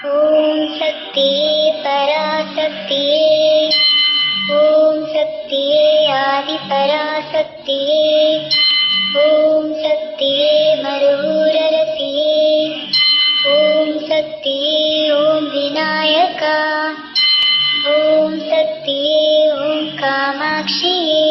ॐ शक्तिये पराशक्तिये ॐ शक्तिये आदिपराशक्तिये ॐ शक्तिये मरुररसिये ॐ शक्तिये ॐ विनायका ॐ शक्तिये ॐ कामाक्षिये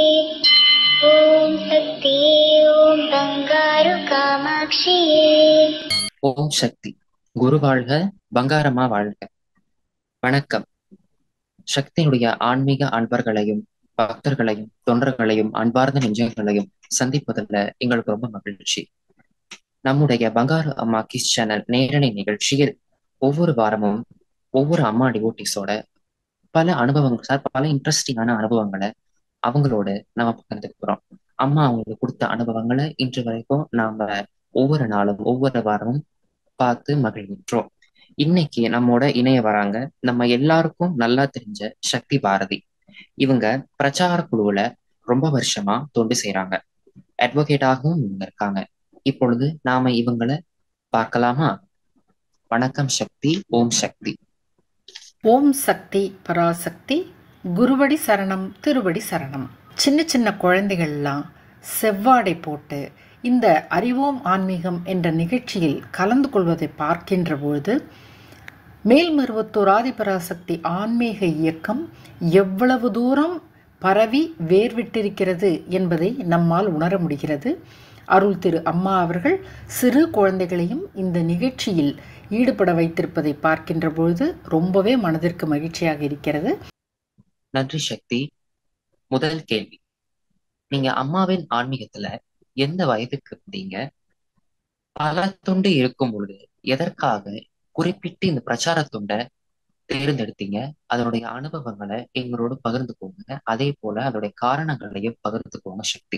ॐ शक्तिये ॐ बङ्गारु कामाक्षिये ஓம் சக்தி குரு வாழ்க பங்காரமா வாழ்க வணக்கம் சக்தியினுடைய ஆன்மீக அன்பர்களையும் பக்தர்களையும் தொண்டர்களையும் அன்பார்ந்த நெஞ்சங்களையும் சந்திப்பதில் எங்களுக்கு ரொம்ப மகிழ்ச்சி நம்முடைய பங்காரு அம்மா கிஸ் சேனல் நேரலை நிகழ்ச்சியில் ஒவ்வொரு வாரமும் ஒவ்வொரு அம்மா டிவோட்டிஸோட பல அனுபவங்கள் சார் பல இன்ட்ரெஸ்டிங்கான அனுபவங்களை அவங்களோட நம்ம பகிர்ந்துக்கிறோம் அம்மா அவங்களுக்கு கொடுத்த அனுபவங்களை இன்று வரைக்கும் நாம ஒவ்வொரு நாளும் ஒவ்வொரு வாரமும் பார்த்து மகிழ்கின்றோம் இன்னைக்கு நம்மோட இணைய வராங்க நம்ம எல்லாருக்கும் நல்லா தெரிஞ்ச சக்தி பாரதி இவங்க பிரச்சார குழுவுல ரொம்ப வருஷமா தொண்டு செய்யறாங்க அட்வொகேட்டாகவும் இவங்க இருக்காங்க இப்பொழுது நாம இவங்களை பார்க்கலாமா வணக்கம் சக்தி ஓம் சக்தி ஓம் சக்தி பராசக்தி குருவடி சரணம் திருவடி சரணம் சின்ன சின்ன குழந்தைகள்லாம் செவ்வாடை போட்டு இந்த அறிவோம் ஆன்மீகம் என்ற நிகழ்ச்சியில் கலந்து கொள்வதை பார்க்கின்ற பொழுது மேல்மருவத்தூர் ஆதிபராசக்தி ஆன்மீக இயக்கம் எவ்வளவு தூரம் பரவி வேர்விட்டிருக்கிறது என்பதை நம்மால் உணர முடிகிறது அருள் திரு அம்மா அவர்கள் சிறு குழந்தைகளையும் இந்த நிகழ்ச்சியில் ஈடுபட வைத்திருப்பதை பார்க்கின்ற பொழுது ரொம்பவே மனதிற்கு மகிழ்ச்சியாக இருக்கிறது நன்றி சக்தி முதல் கேள்வி நீங்க அம்மாவின் ஆன்மீகத்துல எந்த வயதுக்கு இருந்தீங்க பல தொண்டு இருக்கும் பொழுது எதற்காக குறிப்பிட்டு இந்த பிரச்சார தொண்டை தேர்ந்தெடுத்தீங்க அதனுடைய அனுபவங்களை எங்களோட பகிர்ந்துக்கோங்க அதே போல அதோடைய காரணங்களையும் பகிர்ந்துக்கோங்க சக்தி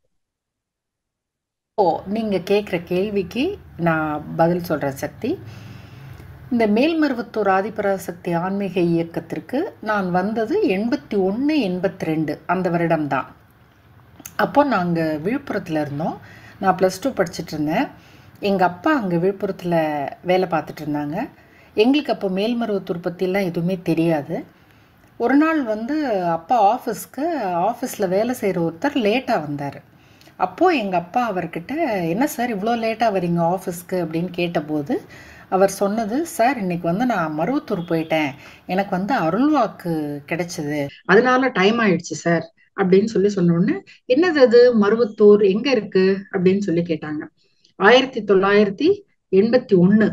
ஓ நீங்கள் கேட்குற கேள்விக்கு நான் பதில் சொல்கிறேன் சக்தி இந்த மேல்மருவத்தூர் ஆதிபராசக்தி ஆன்மீக இயக்கத்திற்கு நான் வந்தது எண்பத்தி ஒன்று எண்பத்தி ரெண்டு அந்த வருடம்தான் அப்போ நாங்கள் விழுப்புரத்தில் இருந்தோம் நான் ப்ளஸ் டூ படிச்சுட்டு இருந்தேன் எங்கள் அப்பா அங்கே விழுப்புரத்தில் வேலை பார்த்துட்டு இருந்தாங்க எங்களுக்கு அப்போ மேல்மருவத்தூர் பற்றிலாம் எதுவுமே தெரியாது ஒரு நாள் வந்து அப்பா ஆஃபீஸ்க்கு ஆஃபீஸில் வேலை செய்கிற ஒருத்தர் லேட்டாக வந்தார் அப்போது எங்கள் அப்பா அவர்கிட்ட என்ன சார் இவ்வளோ லேட்டாக வரீங்க ஆஃபீஸ்க்கு அப்படின்னு கேட்டபோது அவர் சொன்னது சார் இன்னைக்கு வந்து நான் மருவத்தூர் போயிட்டேன் எனக்கு வந்து அருள்வாக்கு கிடைச்சது அதனால டைம் ஆயிடுச்சு சார் அப்படின்னு சொல்லி சொன்ன உடனே என்னது அது மருவத்தூர் எங்க இருக்கு அப்படின்னு சொல்லி கேட்டாங்க ஆயிரத்தி தொள்ளாயிரத்தி எண்பத்தி ஒண்ணு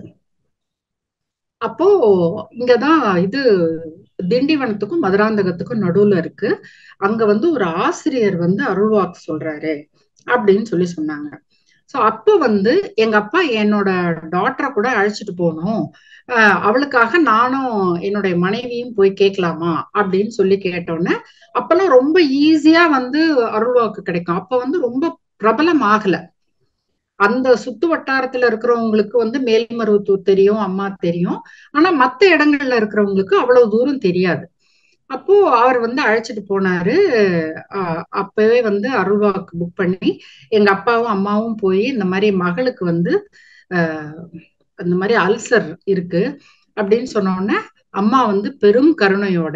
அப்போ இங்கதான் இது திண்டிவனத்துக்கும் மதுராந்தகத்துக்கும் நடுவுல இருக்கு அங்க வந்து ஒரு ஆசிரியர் வந்து அருள்வாக்கு சொல்றாரு அப்படின்னு சொல்லி சொன்னாங்க சோ அப்ப வந்து எங்க அப்பா என்னோட டாக்டரை கூட அழைச்சிட்டு போகணும் ஆஹ் அவளுக்காக நானும் என்னுடைய மனைவியும் போய் கேட்கலாமா அப்படின்னு சொல்லி கேட்டோன்னே அப்பெல்லாம் ரொம்ப ஈஸியா வந்து அருள்வாக்கு கிடைக்கும் அப்ப வந்து ரொம்ப பிரபலம் ஆகல அந்த சுத்து வட்டாரத்துல இருக்கிறவங்களுக்கு வந்து மேல்மருவத்தூர் தெரியும் அம்மா தெரியும் ஆனா மத்த இடங்கள்ல இருக்கிறவங்களுக்கு அவ்வளவு தூரம் தெரியாது அப்போ அவர் வந்து அழைச்சிட்டு போனாரு அப்பவே வந்து அருள்வாக்கு புக் பண்ணி எங்க அப்பாவும் அம்மாவும் போய் இந்த மாதிரி மகளுக்கு வந்து ஆஹ் அந்த மாதிரி அல்சர் இருக்கு அப்படின்னு சொன்ன உடனே அம்மா வந்து பெரும் கருணையோட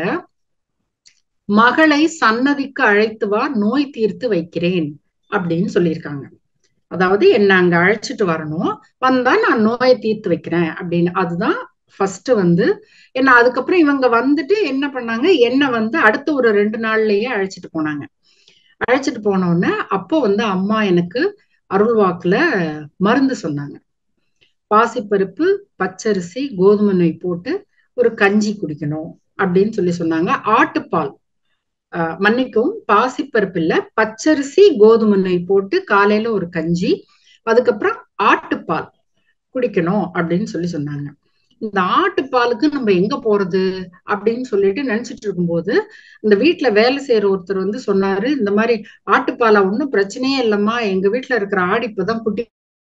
மகளை சன்னதிக்கு அழைத்து வா நோய் தீர்த்து வைக்கிறேன் அப்படின்னு சொல்லியிருக்காங்க அதாவது என்ன அங்க அழைச்சிட்டு வரணும் வந்தா நான் நோயை தீர்த்து வைக்கிறேன் அப்படின்னு அதுதான் ஃபர்ஸ்ட் வந்து என்ன அதுக்கப்புறம் இவங்க வந்துட்டு என்ன பண்ணாங்க என்ன வந்து அடுத்த ஒரு ரெண்டு நாள்லயே அழைச்சிட்டு போனாங்க அழைச்சிட்டு போன உடனே அப்போ வந்து அம்மா எனக்கு அருள்வாக்குல மருந்து சொன்னாங்க பாசிப்பருப்பு பச்சரிசி கோதுமை நெய் போட்டு ஒரு கஞ்சி குடிக்கணும் அப்படின்னு சொல்லி சொன்னாங்க ஆட்டுப்பால் மன்னிக்கவும் பாசிப்பருப்பு இல்ல பச்சரிசி கோதுமை நெய் போட்டு காலையில ஒரு கஞ்சி அதுக்கப்புறம் ஆட்டுப்பால் குடிக்கணும் அப்படின்னு சொல்லி சொன்னாங்க இந்த ஆட்டுப்பாலுக்கு நம்ம எங்க போறது அப்படின்னு சொல்லிட்டு நினைச்சிட்டு இருக்கும்போது இந்த வீட்டுல வேலை செய்யற ஒருத்தர் வந்து சொன்னாரு இந்த மாதிரி ஆட்டுப்பாலா ஒன்னும் பிரச்சனையே இல்லம்மா எங்க வீட்டுல இருக்கிற ஆடு இப்பதான் குட்டி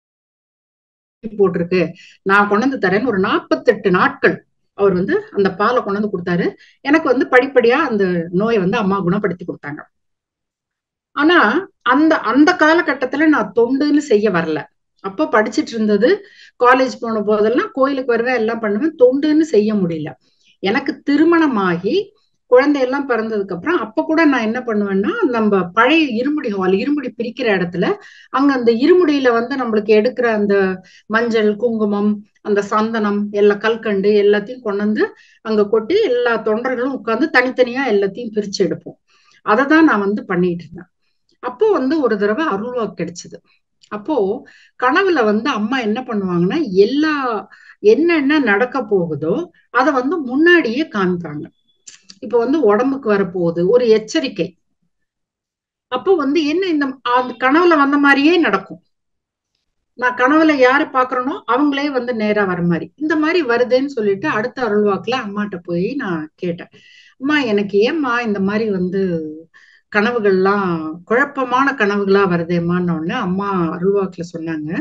போட்டிருக்கு நான் கொண்டு வந்து தரேன்னு ஒரு நாற்பத்தெட்டு நாட்கள் அவர் வந்து அந்த பாலை கொண்டு வந்து கொடுத்தாரு எனக்கு வந்து படிப்படியா அந்த நோயை வந்து அம்மா குணப்படுத்தி கொடுத்தாங்க ஆனா அந்த அந்த காலகட்டத்துல நான் தொண்டுன்னு செய்ய வரல அப்போ படிச்சிட்டு இருந்தது காலேஜ் போன போதெல்லாம் கோயிலுக்கு வருவேன் எல்லாம் பண்ணுவேன் தொண்டுன்னு செய்ய முடியல எனக்கு திருமணமாகி குழந்தையெல்லாம் பிறந்ததுக்கு அப்புறம் அப்ப கூட நான் என்ன பண்ணுவேன்னா நம்ம பழைய இருமுடி ஹால் இருமுடி பிரிக்கிற இடத்துல அங்க அந்த இருமுடியில வந்து நம்மளுக்கு எடுக்கிற அந்த மஞ்சள் குங்குமம் அந்த சந்தனம் எல்லா கல்கண்டு எல்லாத்தையும் கொண்டு வந்து அங்க கொட்டி எல்லா தொண்டர்களும் உட்கார்ந்து தனித்தனியா எல்லாத்தையும் பிரிச்சு எடுப்போம் அதை தான் நான் வந்து பண்ணிட்டு இருந்தேன் அப்போ வந்து ஒரு தடவை அருள்வாக்கு கிடைச்சது அப்போ கனவுல வந்து அம்மா என்ன பண்ணுவாங்கன்னா எல்லா என்னென்ன நடக்க போகுதோ அதை வந்து முன்னாடியே காமிப்பாங்க இப்ப வந்து உடம்புக்கு வரப்போகுது ஒரு எச்சரிக்கை அப்போ வந்து என்ன இந்த அந்த கனவுல வந்த மாதிரியே நடக்கும் நான் கனவுல யாரு பாக்குறேனோ அவங்களே வந்து நேரா வர மாதிரி இந்த மாதிரி வருதுன்னு சொல்லிட்டு அடுத்த அருள்வாக்குல அம்மாட்ட போய் நான் கேட்டேன் அம்மா எனக்கு ஏம்மா இந்த மாதிரி வந்து கனவுகள்லாம் குழப்பமான கனவுகளா வருதேம்மான்னு உடனே அம்மா அருள்வாக்குல சொன்னாங்க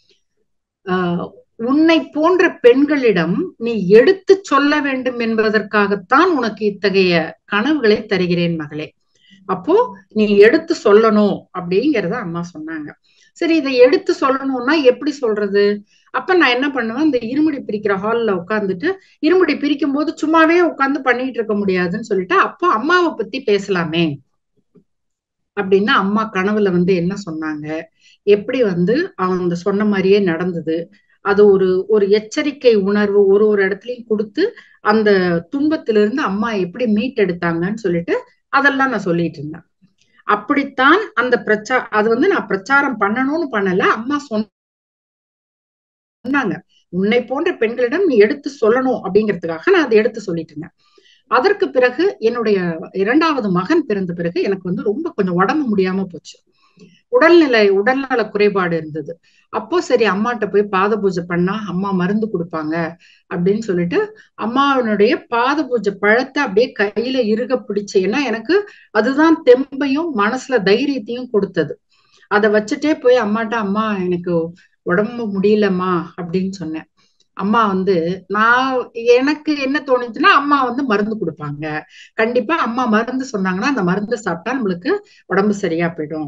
ஆஹ் உன்னை போன்ற பெண்களிடம் நீ எடுத்து சொல்ல வேண்டும் என்பதற்காகத்தான் உனக்கு இத்தகைய கனவுகளை தருகிறேன் மகளே அப்போ நீ எடுத்து சொல்லணும் அப்படிங்கிறத அம்மா சொன்னாங்க சரி இதை எடுத்து சொல்லணும்னா எப்படி சொல்றது அப்ப நான் என்ன பண்ணுவேன் இந்த இருமுடி பிரிக்கிற ஹால்ல உட்காந்துட்டு இருமுடி பிரிக்கும் போது சும்மாவே உட்காந்து பண்ணிட்டு இருக்க முடியாதுன்னு சொல்லிட்டு அப்போ அம்மாவை பத்தி பேசலாமே அப்படின்னா அம்மா கனவுல வந்து என்ன சொன்னாங்க எப்படி வந்து அவங்க சொன்ன மாதிரியே நடந்தது அது ஒரு ஒரு எச்சரிக்கை உணர்வு ஒரு ஒரு இடத்துலயும் கொடுத்து அந்த துன்பத்திலிருந்து அம்மா எப்படி மீட்டெடுத்தாங்கன்னு சொல்லிட்டு அதெல்லாம் நான் சொல்லிட்டு இருந்தேன் அப்படித்தான் அந்த பிரச்சா அது வந்து நான் பிரச்சாரம் பண்ணணும்னு பண்ணல அம்மா சொன்னாங்க உன்னை போன்ற பெண்களிடம் நீ எடுத்து சொல்லணும் அப்படிங்கிறதுக்காக நான் அதை எடுத்து சொல்லிட்டு இருந்தேன் அதற்கு பிறகு என்னுடைய இரண்டாவது மகன் பிறந்த பிறகு எனக்கு வந்து ரொம்ப கொஞ்சம் உடம்பு முடியாம போச்சு உடல்நிலை உடல்நல குறைபாடு இருந்தது அப்போ சரி அம்மாட்ட போய் பாத பூஜை பண்ணா அம்மா மருந்து கொடுப்பாங்க அப்படின்னு சொல்லிட்டு அம்மாவனுடைய பாத பூஜை பழத்தை அப்படியே கையில இறுக பிடிச்சு ஏன்னா எனக்கு அதுதான் தெம்பையும் மனசுல தைரியத்தையும் கொடுத்தது அதை வச்சுட்டே போய் அம்மாட்ட அம்மா எனக்கு உடம்பு முடியலம்மா அப்படின்னு சொன்னேன் அம்மா வந்து நான் எனக்கு என்ன தோணுச்சுன்னா அம்மா வந்து மருந்து கொடுப்பாங்க கண்டிப்பா அம்மா மருந்து சொன்னாங்கன்னா அந்த மருந்து சாப்பிட்டா நம்மளுக்கு உடம்பு சரியா போயிடும்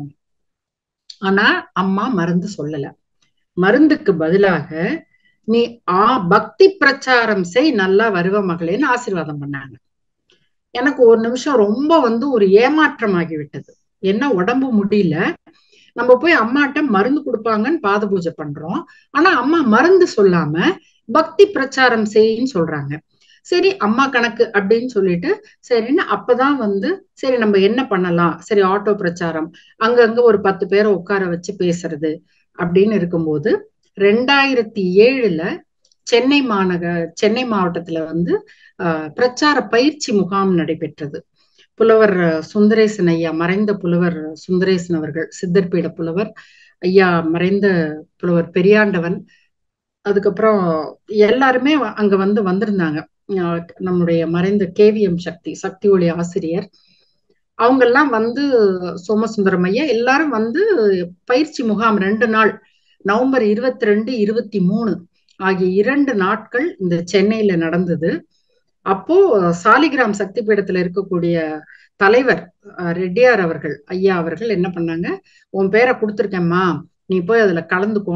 ஆனா அம்மா மருந்து சொல்லல மருந்துக்கு பதிலாக நீ ஆ பக்தி பிரச்சாரம் செய் நல்லா வருவ மகளேன்னு ஆசீர்வாதம் பண்ணாங்க எனக்கு ஒரு நிமிஷம் ரொம்ப வந்து ஒரு ஏமாற்றம் ஆகிவிட்டது என்ன உடம்பு முடியல நம்ம போய் அம்மாட்ட மருந்து கொடுப்பாங்கன்னு பாத பூஜை பண்றோம் ஆனா அம்மா மருந்து சொல்லாம பக்தி பிரச்சாரம் செய்யின்னு சொல்றாங்க சரி அம்மா கணக்கு அப்படின்னு சொல்லிட்டு சரின்னு அப்பதான் வந்து சரி நம்ம என்ன பண்ணலாம் சரி ஆட்டோ பிரச்சாரம் அங்கங்க ஒரு பத்து பேரை உட்கார வச்சு பேசுறது அப்படின்னு இருக்கும்போது ரெண்டாயிரத்தி ஏழுல சென்னை மாநக சென்னை மாவட்டத்துல வந்து ஆஹ் பிரச்சார பயிற்சி முகாம் நடைபெற்றது புலவர் சுந்தரேசன் ஐயா மறைந்த புலவர் சுந்தரேசன் அவர்கள் சித்தர்பீட புலவர் ஐயா மறைந்த புலவர் பெரியாண்டவன் அதுக்கப்புறம் எல்லாருமே அங்க வந்து வந்திருந்தாங்க நம்முடைய மறைந்த கேவிஎம் சக்தி சக்தி ஒளி ஆசிரியர் அவங்கெல்லாம் வந்து சோமசுந்தரம் ஐயா எல்லாரும் வந்து பயிற்சி முகாம் ரெண்டு நாள் நவம்பர் இருபத்தி ரெண்டு இருபத்தி மூணு ஆகிய இரண்டு நாட்கள் இந்த சென்னையில நடந்தது அப்போ சாலிகிராம் சக்தி பீடத்துல இருக்கக்கூடிய தலைவர் ரெட்டியார் அவர்கள் ஐயா அவர்கள் என்ன பண்ணாங்க உன் பேரை கொடுத்துருக்கேம்மா நீ போய் அதுல கலந்துக்கோ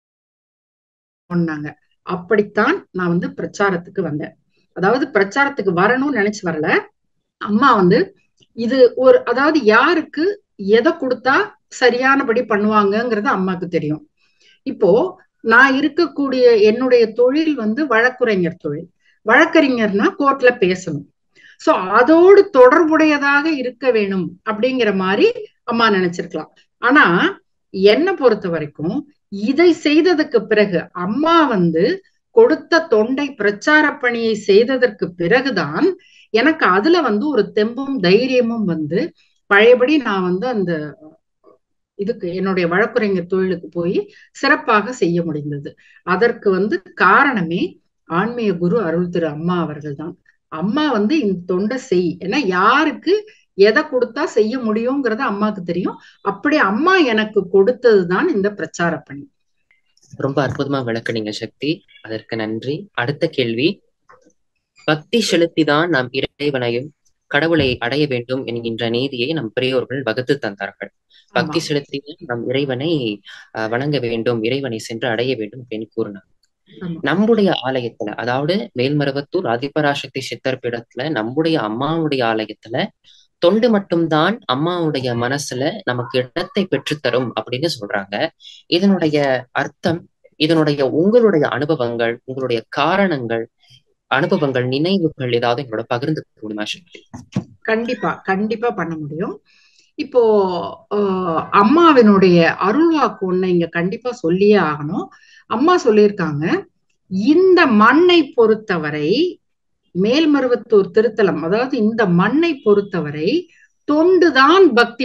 சொன்னாங்க அப்படித்தான் நான் வந்து பிரச்சாரத்துக்கு வந்தேன் அதாவது பிரச்சாரத்துக்கு வரணும்னு நினைச்சு வரல அம்மா வந்து இது ஒரு அதாவது யாருக்கு எதை கொடுத்தா சரியானபடி பண்ணுவாங்கங்கிறது அம்மாக்கு தெரியும் இப்போ நான் இருக்கக்கூடிய என்னுடைய தொழில் வந்து வழக்குரைஞர் தொழில் வழக்கறிஞர்னா கோர்ட்ல பேசணும் சோ அதோடு தொடர்புடையதாக இருக்க வேணும் அப்படிங்கிற மாதிரி அம்மா நினைச்சிருக்கலாம் ஆனா என்னை பொறுத்த வரைக்கும் இதை செய்ததுக்கு பிறகு அம்மா வந்து கொடுத்த தொண்டை பிரச்சார பணியை செய்ததற்கு பிறகுதான் எனக்கு அதுல வந்து ஒரு தெம்பும் தைரியமும் வந்து பழையபடி நான் வந்து அந்த இதுக்கு என்னுடைய வழக்குரைஞர் தொழிலுக்கு போய் சிறப்பாக செய்ய முடிந்தது அதற்கு வந்து காரணமே ஆன்மீக குரு அருள் திரு அம்மா அவர்கள் தான் அம்மா வந்து இந்த தொண்டை செய் ஏன்னா யாருக்கு எதை கொடுத்தா செய்ய முடியுங்கிறது அம்மாக்கு தெரியும் அப்படி அம்மா எனக்கு கொடுத்ததுதான் இந்த பிரச்சார பணி ரொம்ப அற்புதமா விளக்குனீங்க சக்தி அதற்கு நன்றி அடுத்த கேள்வி பக்தி செலுத்திதான் நாம் இறைவனையும் கடவுளை அடைய வேண்டும் என்கின்ற நீதியை நம் பெரியோர்கள் வகுத்து தந்தார்கள் ஆமா பக்தி செலுத்தி நம் இறைவனை அஹ், வணங்க வேண்டும் இறைவனை சென்று அடைய வேண்டும் அப்படின்னு கூறினார் ஆமா நம்முடைய ஆலயத்துல அதாவது மேல்மருவத்தூர் ஆதிபராசக்தி சித்தர் பீடத்துல நம்முடைய அம்மாவுடைய ஆலயத்துல தொண்டு மட்டும்தான் அம்மாவுடைய மனசுல நமக்கு இடத்தை பெற்றுத்தரும் அப்படின்னு சொல்றாங்க இதனுடைய அர்த்தம் இதனுடைய உங்களுடைய அனுபவங்கள் உங்களுடைய காரணங்கள் அனுபவங்கள் நினைவுகள் ஏதாவது எங்களோட பகிர்ந்து முடியுமா சக்தி கண்டிப்பா கண்டிப்பா பண்ண முடியும் இப்போ ஆஹ், அம்மாவினுடைய அருள்வாக்கு ஒண்ணு இங்க கண்டிப்பா சொல்லியே ஆகணும் அம்மா சொல்லியிருக்காங்க இந்த மண்ணை பொறுத்தவரை மேல்மருவத்தூர் திருத்தலம் அதாவது இந்த மண்ணை பொறுத்தவரை தொண்டுதான் பக்தி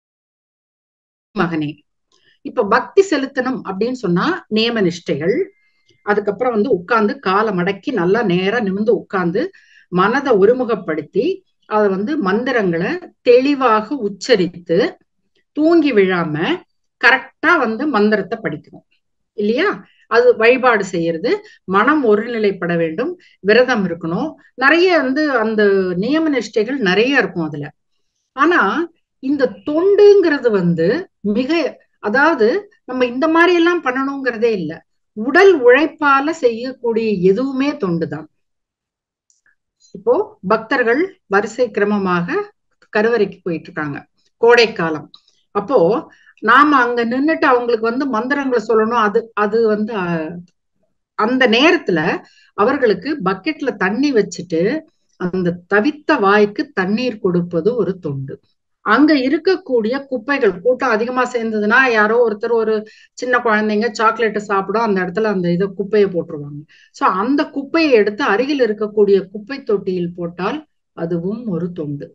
மகனே இப்ப பக்தி செலுத்தணும் அப்படின்னு சொன்னா நேம நிஷ்டைகள் அதுக்கப்புறம் வந்து உட்கார்ந்து காலை மடக்கி நல்லா நேரா நிமிர்ந்து உட்கார்ந்து மனதை ஒருமுகப்படுத்தி அதை வந்து மந்திரங்களை தெளிவாக உச்சரித்து தூங்கி விழாம கரெக்டா வந்து மந்திரத்தை படிக்கணும் இல்லையா அது வழிபாடு செய்யறது மனம் ஒருநிலைப்பட வேண்டும் விரதம் இருக்கணும் நிறைய வந்து அந்த நியம நிஷ்டைகள் நிறைய இருக்கும் அதுல ஆனா இந்த தொண்டுங்கிறது வந்து மிக அதாவது நம்ம இந்த மாதிரி எல்லாம் பண்ணணுங்கிறதே இல்ல உடல் உழைப்பால செய்யக்கூடிய எதுவுமே தொண்டுதான் இப்போ பக்தர்கள் வரிசை கிரமமாக கருவறைக்கு போயிட்டு இருக்காங்க கோடைக்காலம் அப்போ நாம அங்க நின்னுட்டு அவங்களுக்கு வந்து மந்திரங்களை சொல்லணும் அது அது வந்து அஹ், அந்த நேரத்துல அவர்களுக்கு பக்கெட்ல தண்ணி வச்சுட்டு அந்த தவித்த வாய்க்கு தண்ணீர் கொடுப்பது ஒரு தொண்டு அங்க இருக்கக்கூடிய குப்பைகள் கூட்டம் அதிகமா சேர்ந்ததுன்னா யாரோ ஒருத்தர் ஒரு சின்ன குழந்தைங்க சாக்லேட்டை சாப்பிடும் அந்த இடத்துல அந்த இதை குப்பையை போட்டுருவாங்க சோ அந்த குப்பையை எடுத்து அருகில் இருக்கக்கூடிய குப்பை தொட்டியில் போட்டால் அதுவும் ஒரு தொண்டு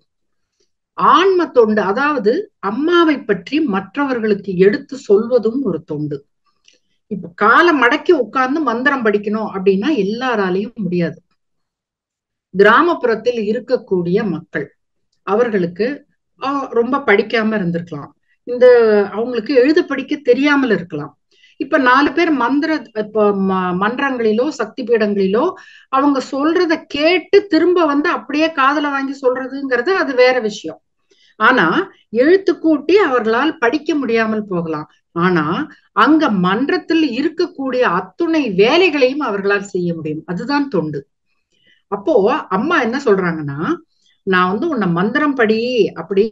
ஆன்ம தொண்டு அதாவது அம்மாவை பற்றி மற்றவர்களுக்கு எடுத்து சொல்வதும் ஒரு தொண்டு இப்ப காலை மடக்கி உட்கார்ந்து மந்திரம் படிக்கணும் அப்படின்னா எல்லாராலையும் முடியாது கிராமப்புறத்தில் இருக்கக்கூடிய மக்கள் அவர்களுக்கு ஆஹ், ரொம்ப படிக்காம இருந்திருக்கலாம் இந்த அவங்களுக்கு எழுத படிக்க தெரியாமல் இருக்கலாம் இப்ப நாலு பேர் மந்திர இப்ப ம- மன்றங்களிலோ சக்தி பீடங்களிலோ அவங்க சொல்றத கேட்டு திரும்ப வந்து அப்படியே காதுல வாங்கி சொல்றதுங்கிறது அது வேற விஷயம் ஆனா எழுத்து கூட்டி அவர்களால் படிக்க முடியாமல் போகலாம் ஆனா அங்க மன்றத்தில் இருக்கக்கூடிய அத்துணை வேலைகளையும் அவர்களால் செய்ய முடியும் அதுதான் தொண்டு அப்போ அம்மா என்ன சொல்றாங்கன்னா நான் வந்து உன்னை மந்திரம் படி அப்படி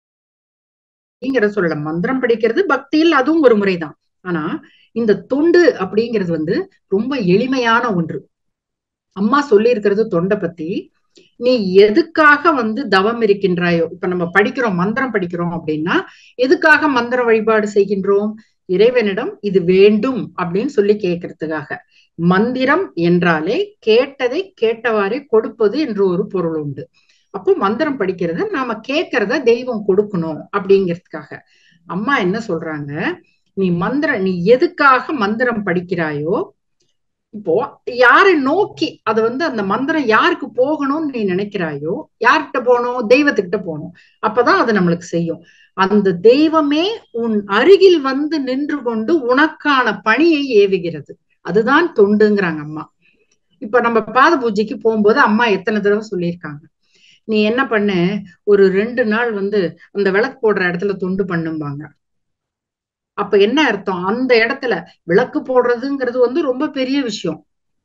அப்படிங்கறத சொல்லல மந்திரம் படிக்கிறது பக்தியில் அதுவும் ஒரு முறைதான் ஆனா இந்த தொண்டு அப்படிங்கிறது வந்து ரொம்ப எளிமையான ஒன்று அம்மா சொல்லி இருக்கிறது தொண்டை பத்தி நீ எதுக்காக வந்து தவம் இருக்கின்றாயோ இப்ப நம்ம படிக்கிறோம் மந்திரம் படிக்கிறோம் அப்படின்னா எதுக்காக மந்திர வழிபாடு செய்கின்றோம் இறைவனிடம் இது வேண்டும் அப்படின்னு சொல்லி கேட்கறதுக்காக மந்திரம் என்றாலே கேட்டதை கேட்டவாறே கொடுப்பது என்று ஒரு பொருள் உண்டு அப்போ மந்திரம் படிக்கிறத நாம கேட்கறத தெய்வம் கொடுக்கணும் அப்படிங்கிறதுக்காக அம்மா என்ன சொல்றாங்க நீ மந்திர நீ எதுக்காக மந்திரம் படிக்கிறாயோ இப்போ யாரை நோக்கி அது வந்து அந்த மந்திரம் யாருக்கு போகணும்னு நீ நினைக்கிறாயோ யார்கிட்ட போகணும் தெய்வத்துக்கிட்ட போகணும் அப்பதான் அது நம்மளுக்கு செய்யும் அந்த தெய்வமே உன் அருகில் வந்து நின்று கொண்டு உனக்கான பணியை ஏவுகிறது அதுதான் தொண்டுங்கிறாங்க அம்மா இப்ப நம்ம பாத பூஜைக்கு போகும்போது அம்மா எத்தனை தடவை சொல்லியிருக்காங்க நீ என்ன பண்ண ஒரு ரெண்டு நாள் வந்து அந்த விளக்கு போடுற இடத்துல தொண்டு பண்ணும்பாங்க அப்ப என்ன அர்த்தம் அந்த இடத்துல விளக்கு போடுறதுங்கிறது வந்து ரொம்ப பெரிய விஷயம்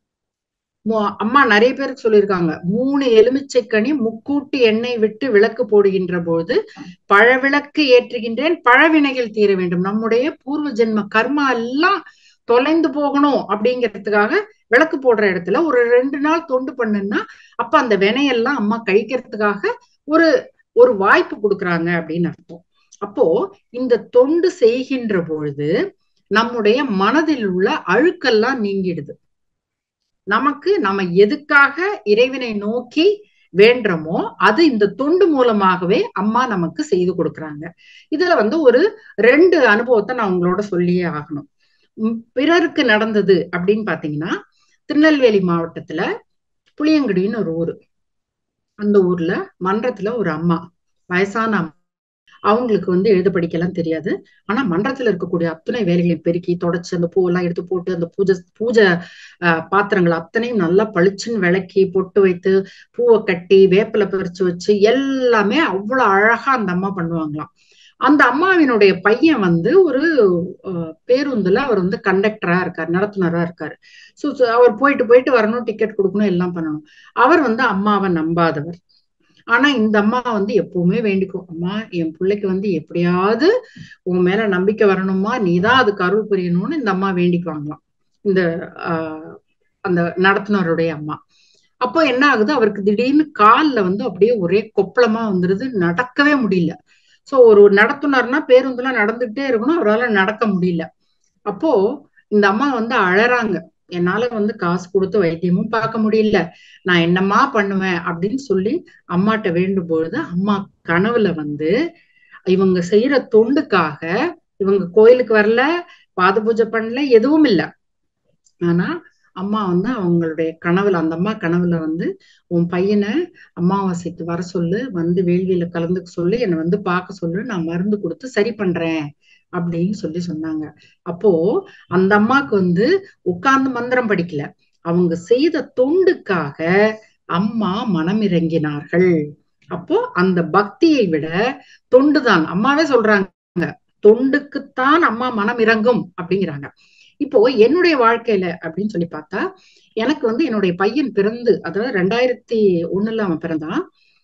மு- அம்மா நிறைய பேருக்கு சொல்லியிருக்காங்க மூணு எலுமிச்சைக்கனி முக்கூட்டு எண்ணெய் விட்டு விளக்கு போடுகின்ற போது பழவிளக்கு ஏற்றுகின்றேன் பழவினைகள் தீர வேண்டும் நம்முடைய பூர்வ ஜென்ம கர்மா எல்லாம் தொலைந்து போகணும் அப்படிங்கிறதுக்காக விளக்கு போடுற இடத்துல ஒரு ரெண்டு நாள் தொண்டு பண்ணுன்னா அப்ப அந்த வினையெல்லாம் அம்மா கழிக்கிறதுக்காக ஒரு ஒரு வாய்ப்பு கொடுக்குறாங்க அப்படின்னு அர்த்தம் அப்போ இந்த தொண்டு செய்கின்ற பொழுது நம்முடைய மனதில் உள்ள அழுக்கெல்லாம் நீங்கிடுது நமக்கு நம்ம எதுக்காக இறைவனை நோக்கி வேண்டுறோமோ அது இந்த தொண்டு மூலமாகவே அம்மா நமக்கு செய்து கொடுக்குறாங்க இதுல வந்து ஒரு ரெண்டு அனுபவத்தை நான் உங்களோட சொல்லியே ஆகணும் உம் பிறருக்கு நடந்தது அப்படின்னு பாத்தீங்கன்னா திருநெல்வேலி மாவட்டத்துல புளியங்குடின்னு ஒரு ஊரு அந்த ஊர்ல மன்றத்துல ஒரு அம்மா வயசான அவங்களுக்கு வந்து எழுத படிக்கலாம் தெரியாது ஆனா மன்றத்துல இருக்கக்கூடிய அத்தனை வேலைகளையும் பெருக்கி தொடச்சு அந்த பூவெல்லாம் எடுத்து போட்டு அந்த பூஜை பூஜை ஆஹ் பாத்திரங்கள் அத்தனையும் நல்லா பளிச்சுன்னு விளக்கி பொட்டு வைத்து பூவை கட்டி வேப்பிலை பறிச்சு வச்சு எல்லாமே அவ்வளவு அழகா அந்த அம்மா பண்ணுவாங்களாம் அந்த அம்மாவினுடைய பையன் வந்து ஒரு பேருந்துல அவர் வந்து கண்டக்டரா இருக்காரு நடத்துனரா இருக்காரு ஸோ அவர் போயிட்டு போயிட்டு வரணும் டிக்கெட் கொடுக்கணும் எல்லாம் பண்ணணும் அவர் வந்து அம்மாவை நம்பாதவர் ஆனா இந்த அம்மா வந்து எப்பவுமே வேண்டிக்கும் அம்மா என் பிள்ளைக்கு வந்து எப்படியாவது உன் மேல நம்பிக்கை வரணுமா நீதான் அதுக்கு அருள் புரியணும்னு இந்த அம்மா வேண்டிக்குவாங்களாம் இந்த ஆஹ் அந்த நடத்துனருடைய அம்மா அப்போ என்ன ஆகுது அவருக்கு திடீர்னு கால்ல வந்து அப்படியே ஒரே கொப்பளமா வந்துருது நடக்கவே முடியல சோ ஒரு நடத்துனர்னா பேருந்துல நடந்துகிட்டே இருக்கணும் அவரால் நடக்க முடியல அப்போ இந்த அம்மா வந்து அழறாங்க என்னால வந்து காசு கொடுத்து வைத்தியமும் பார்க்க முடியல நான் என்னம்மா பண்ணுவேன் அப்படின்னு சொல்லி அம்மாட்ட வேண்டும் பொழுது அம்மா கனவுல வந்து இவங்க செய்யற தொண்டுக்காக இவங்க கோயிலுக்கு வரல பாத பூஜை பண்ணல எதுவும் இல்லை ஆனா அம்மா வந்து அவங்களுடைய கனவுல அந்த அம்மா கனவுல வந்து உன் பையனை அமாவாசைக்கு வர சொல்லு வந்து வேள்வியில கலந்துக்க சொல்லி என்னை வந்து பார்க்க சொல்லு நான் மருந்து கொடுத்து சரி பண்றேன் அப்படின்னு சொல்லி சொன்னாங்க அப்போ அந்த அம்மாக்கு வந்து உட்கார்ந்து மந்திரம் படிக்கல அவங்க செய்த தொண்டுக்காக அம்மா மனம் இறங்கினார்கள் அப்போ அந்த பக்தியை விட தொண்டுதான் அம்மாவே சொல்றாங்க தொண்டுக்குத்தான் அம்மா மனம் இறங்கும் அப்படிங்கிறாங்க இப்போ என்னுடைய வாழ்க்கையில அப்படின்னு சொல்லி பார்த்தா எனக்கு வந்து என்னுடைய பையன் பிறந்து அதாவது ரெண்டாயிரத்தி ஒண்ணுல அவன் பிறந்தான்